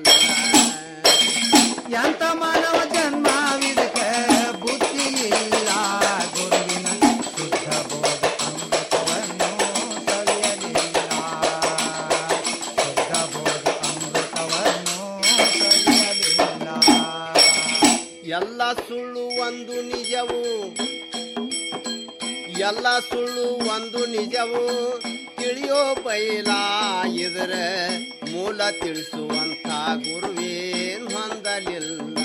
ಎಂತ ಮಾನವ ಜನ್ಮ ಇದಕ್ಕೆ ಬುದ್ಧಿ ಇಲ್ಲ ಗುರುವಿನ ಶುದ್ಧ ಬೋಧ ಅಮೃತವನ್ನು ಸವಿಯಲಿಲ್ಲ ಶುದ್ಧ ಬೋಧ ಅಮೃತವನ್ನು ಸವಿಯಲಿಲ್ಲ ಎಲ್ಲ ಸುಳ್ಳು ಒಂದು ನಿಜವು ಎಲ್ಲ ಸುಳ್ಳು ಒಂದು ನಿಜವು ತಿಳಿಯೋ ಬೈಲ ಇದರ ಮೂಲ ತಿಳಿಸುವಂತ ಗುರುವೇನ್ ಹೊಂದಲಿಲ್ಲ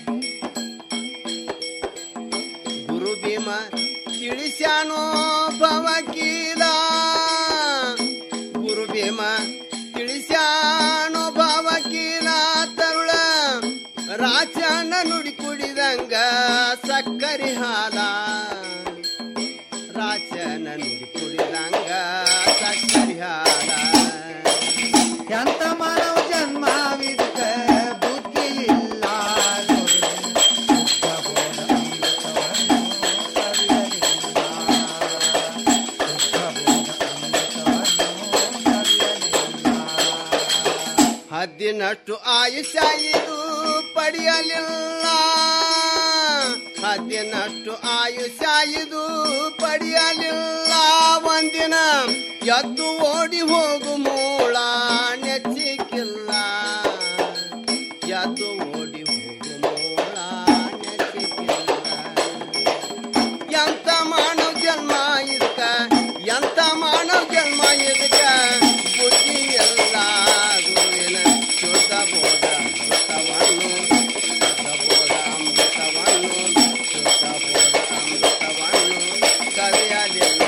ಗುರು ಭೀಮ ತಿಳಿಸ್ಯಾನೋ ಭವಕೀಲ ಗುರು ಭೀಮ ತಿಳಿಸ್ಯಾನೋ ಭವಕೀಲ ತರುಳ ರಾಜನ ನುಡಿ ಕುಡಿದಂಗ ಸಕ್ಕರೆ ಹಾಲ ರಾಜನ ನುಡಿ ಕುಡಿದಂಗ ಸಕ್ಕರೆ ಹಾಲ ಎಂತ ಮಾನವ ಜನ್ಮ ಇದಕ್ಕೆ ಬುದ್ಧಿ ಇಲ್ಲ ಗುರುವಿನ ಶುದ್ಧ ಬೋಧ ಅಮೃತವನ್ನು ಸವಿಯಲಿಲ್ಲ ಶುದ್ಧ ಬೋಧ ಅಮೃತವನ್ನು ಸವಿಯಲಿಲ್ಲ ಹದ್ದಿನಷ್ಟು ಆಯುಷ್ಯ ಇದು ಪಡೆಯಲಿಲ್ಲ ಹದ್ದಿನಷ್ಟು ಆಯುಷ್ಯ ಇದು ಪಡೆಯಲಿಲ್ಲ ಒಂದಿನ ಎದ್ದು ಓಡಿ ಹೋಗು ಮೂಳ ನೆಚ್ಚಿಕ್ಕಿಲ್ಲ ಎದ್ದು ಓಡಿ ಹೋಗು ಮೂಳ ನೆಚ್ಚಿಕ್ಕಿಲ್ಲ ಎಂತ ಮಾನವ ಜನ್ಮ ಇದಕ್ಕ ಎಂತ ಮಾನವ ಜನ್ಮ ಇದಕ್ಕ ಬುದ್ಧಿ ಎಲ್ಲ ಗುರುವಿನ ಶುದ್ಧ ಬೋಧ ಅಮೃತವನ್ನು ಶುದ್ಧ ಬೋಧ ಅಮೃತವನ್ನು ಶುದ್ಧ ಬೋಧ ಅಮೃತವನ್ನು ಕಲಿಯಲಿಲ್ಲ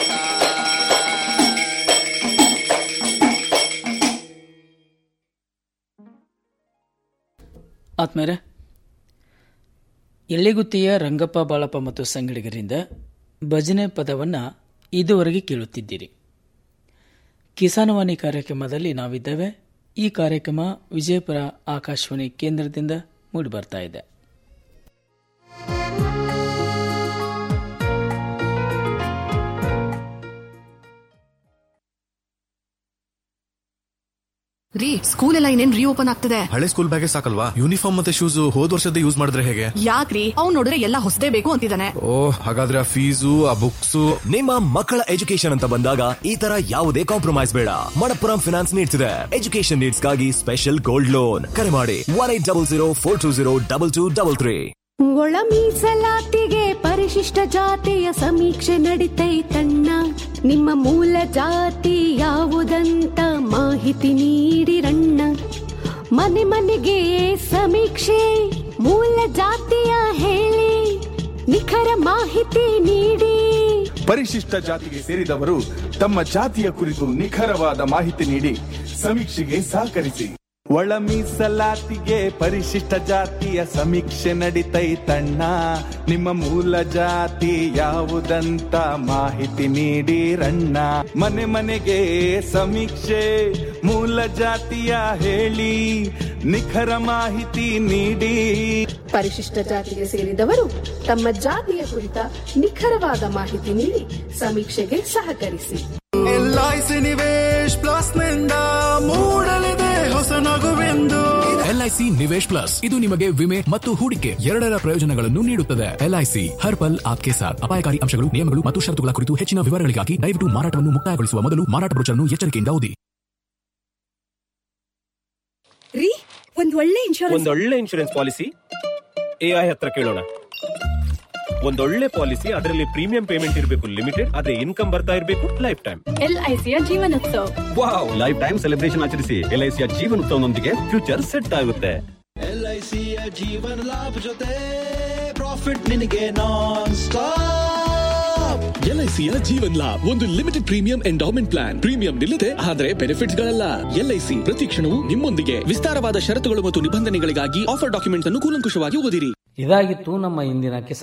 ಆತ್ಮೇರೆ ಎಳ್ಳಿಗುತ್ತಿಯ ರಂಗಪ್ಪ ಬಾಳಪ್ಪ ಮತ್ತು ಸಂಗಡಿಗರಿಂದ ಭಜನೆ ಪದವನ್ನು ಇದುವರೆಗೆ ಕೇಳುತ್ತಿದ್ದೀರಿ ಕಿಸಾನವಾಣಿ ಕಾರ್ಯಕ್ರಮದಲ್ಲಿ ನಾವಿದ್ದೇವೆ ಈ ಕಾರ್ಯಕ್ರಮ ವಿಜಯಪುರ ಆಕಾಶವಾಣಿ ಕೇಂದ್ರದಿಂದ ಮೂಡಿಬರ್ತಾ ಇದೆ ರೀ ಸ್ಕೂಲ್ ಎಲ್ಲ ಇನ್ನೇನ್ ರೀಓಪನ್ ಆಗ್ತದೆ ಹಳೆ ಸ್ಕೂಲ್ ಬ್ಯಾಗೆ ಸಾಕಲ್ವಾ ಯೂನಿಫಾರ್ಮ್ ಮತ್ತೆ ಶೂಸ್ ಹೋದ್ ವರ್ಷದ ಯೂಸ್ ಮಾಡಿದ್ರೆ ಹೇಗೆ ಯಾಕ್ರಿ ಅವ್ನ್ ನೋಡಿದ್ರೆ ಎಲ್ಲ ಹೊಸದೇ ಬೇಕು ಅಂತಿದ್ದಾನೆ ಓ ಹಾಗಾದ್ರೆ ಆ ಫೀಸು ಆ ಬುಕ್ಸ್ ನಿಮ್ಮ ಮಕ್ಕಳ ಎಜುಕೇಶನ್ ಅಂತ ಬಂದಾಗ ಈ ತರ ಯಾವುದೇ ಕಾಂಪ್ರಮೈಸ್ ಬೇಡ ಮಣಪ್ಪುರಂ ಫಿನಾನ್ಸ್ ನೀಡ್ತಿದೆ ಎಜುಕೇಶನ್ ನೀಡ್ಸ್ ಗಾಗಿ ಸ್ಪೆಷಲ್ ಗೋಲ್ಡ್ ಲೋನ್ ಕರೆ ಮಾಡಿ one eight double zero four two zero double two double three ಒಳ ಮೀಸಲಾತಿಗೆ ಪರಿಶಿಷ್ಟ ಜಾತಿಯ ಸಮೀಕ್ಷೆ ನಡಿತೈತಣ್ಣ ನಿಮ್ಮ ಮೂಲ ಜಾತಿ ಯಾವುದಂತ ಮಾಹಿತಿ ನೀಡಿರಣ್ಣ ಮನೆ ಮನೆಗೆ ಸಮೀಕ್ಷೆ ಮೂಲ ಜಾತಿಯ ಹೇಳಿ ನಿಖರ ಮಾಹಿತಿ ನೀಡಿ ಪರಿಶಿಷ್ಟ ಜಾತಿಗೆ ಸೇರಿದವರು ತಮ್ಮ ಜಾತಿಯ ಕುರಿತು ನಿಖರವಾದ ಮಾಹಿತಿ ನೀಡಿ ಸಮೀಕ್ಷೆಗೆ ಸಹಕರಿಸಿ ಒಳ ಮೀಸಲಾತಿಗೆ ಪರಿಶಿಷ್ಟ ಜಾತಿಯ ಸಮೀಕ್ಷೆ ನಡಿತೈತಣ್ಣ ನಿಮ್ಮ ಮೂಲ ಜಾತಿ ಯಾವುದಂತ ಮಾಹಿತಿ ನೀಡಿರಣ್ಣ ಮನೆ ಮನೆಗೆ ಸಮೀಕ್ಷೆ ಮೂಲ ಜಾತಿಯ ಹೇಳಿ ನಿಖರ ಮಾಹಿತಿ ನೀಡಿ ಪರಿಶಿಷ್ಟ ಜಾತಿಗೆ ಸೇರಿದವರು ತಮ್ಮ ಜಾತಿಯ ಕುರಿತ ನಿಖರವಾದ ಮಾಹಿತಿ ನೀಡಿ ಸಮೀಕ್ಷೆಗೆ ಸಹಕರಿಸಿ ಎಲ್ಐಸಿ ನಿವೇಶ್ ಪ್ಲಸ್ ನಿಂದ ಮೂಡಲಿದೆ ಹೊಸ ನಗುವೆಂದು ಎಲ್ಐಸಿ ನಿವೇಶ್ ಪ್ಲಸ್ ಇದು ನಿಮಗೆ ವಿಮೆ ಮತ್ತು ಹೂಡಿಕೆ ಎರಡರ ಪ್ರಯೋಜನಗಳನ್ನು ನೀಡುತ್ತದೆ ಎಲ್ಐಸಿ ಹರ್ ಪಲ್ ಆಪ್ಕೆ ಸಾಥ್ ಅಪಾಯಕಾರಿ ಅಂಶಗಳು ನಿಯಮಗಳು ಮತ್ತು ಷರತ್ತುಗಳ ಕುರಿತು ಹೆಚ್ಚಿನ ವಿವರಗಳಿಗಾಗಿ ದಯವಿಟ್ಟು ಮಾರಾಟವನ್ನು ಮುಕ್ತಾಯಗೊಳಿಸುವ ಮೊದಲು ಮಾರಾಟ ಬ್ರೋಚರ್ನ್ನು ಎಚ್ಚರಿಕೆಯಿಂದ ಓದಿ ರೀ ಒಂದ್ ಒಳ್ಳೆ ಇನ್ಶೂರೆನ್ಸ್ ಒಂದೊಳ್ಳೆ ಇನ್ಶೂರೆನ್ಸ್ ಪಾಲಿಸಿ ಎಐ ಹತ್ರ ಕೇಳೋಣ ಒಂದೊಳ್ಳೆ ಪಾಲಿಸಿ ಅದರಲ್ಲಿ ಪ್ರೀಮಿಯಂ ಪೇಮೆಂಟ್ ಇರಬೇಕು ಲಿಮಿಟೆಡ್ ಅದೇ ಇನ್ಕಮ್ ಬರ್ತಾ ಇರಬೇಕು ಲೈಫ್ ಟೈಮ್ ಎಲ್ಐಸಿಯ ಜೀವನೋತ್ಸವ ವಾವ್ ಲೈಫ್ ಟೈಮ್ ಸೆಲೆಬ್ರೇಷನ್ ಆಚರಿಸಿ ಎಲ್ಐಸಿಯ ಜೀವನೋತ್ಸವನೊಂದಿಗೆ ಫ್ಯೂಚರ್ ಸೆಟ್ ಆಗುತ್ತೆ ಎಲ್ಐಸಿಯ ಜೀವನ ಲಾಭ ಜೊತೆ ಪ್ರಾಫಿಟ್ ನಿನಗೆ ನಾನ್ ಸ್ಟಾಪ್ ಎಲ್ಐಸಿಯ ಜೀವನ್ ಲಾಭ್ ಒಂದು limited premium endowment plan premium ನಿಲ್ಲದೆ ಆದರೆ ಬೆನಿಫಿಟ್ಸ್ ಗಳಲ್ಲ ಎಲ್ಐಸಿ ಪ್ರತಿ ಕ್ಷಣವೂ ನಿಮ್ಮೊಂದಿಗೆ ವಿಸ್ತಾರವಾದ ಷರತ್ತುಗಳು ಮತ್ತು ನಿಬಂಧನೆಗಳಿಗಾಗಿ ಆಫರ್ ಡಾಕ್ಯುಮೆಂಟ್ ಅನ್ನು ಕೂಲಂಕುಷವಾಗಿ ಓದಿರಿ ಇದಾಗಿತ್ತು ನಮ್ಮ ಇಂದಿನ ಕಿಸ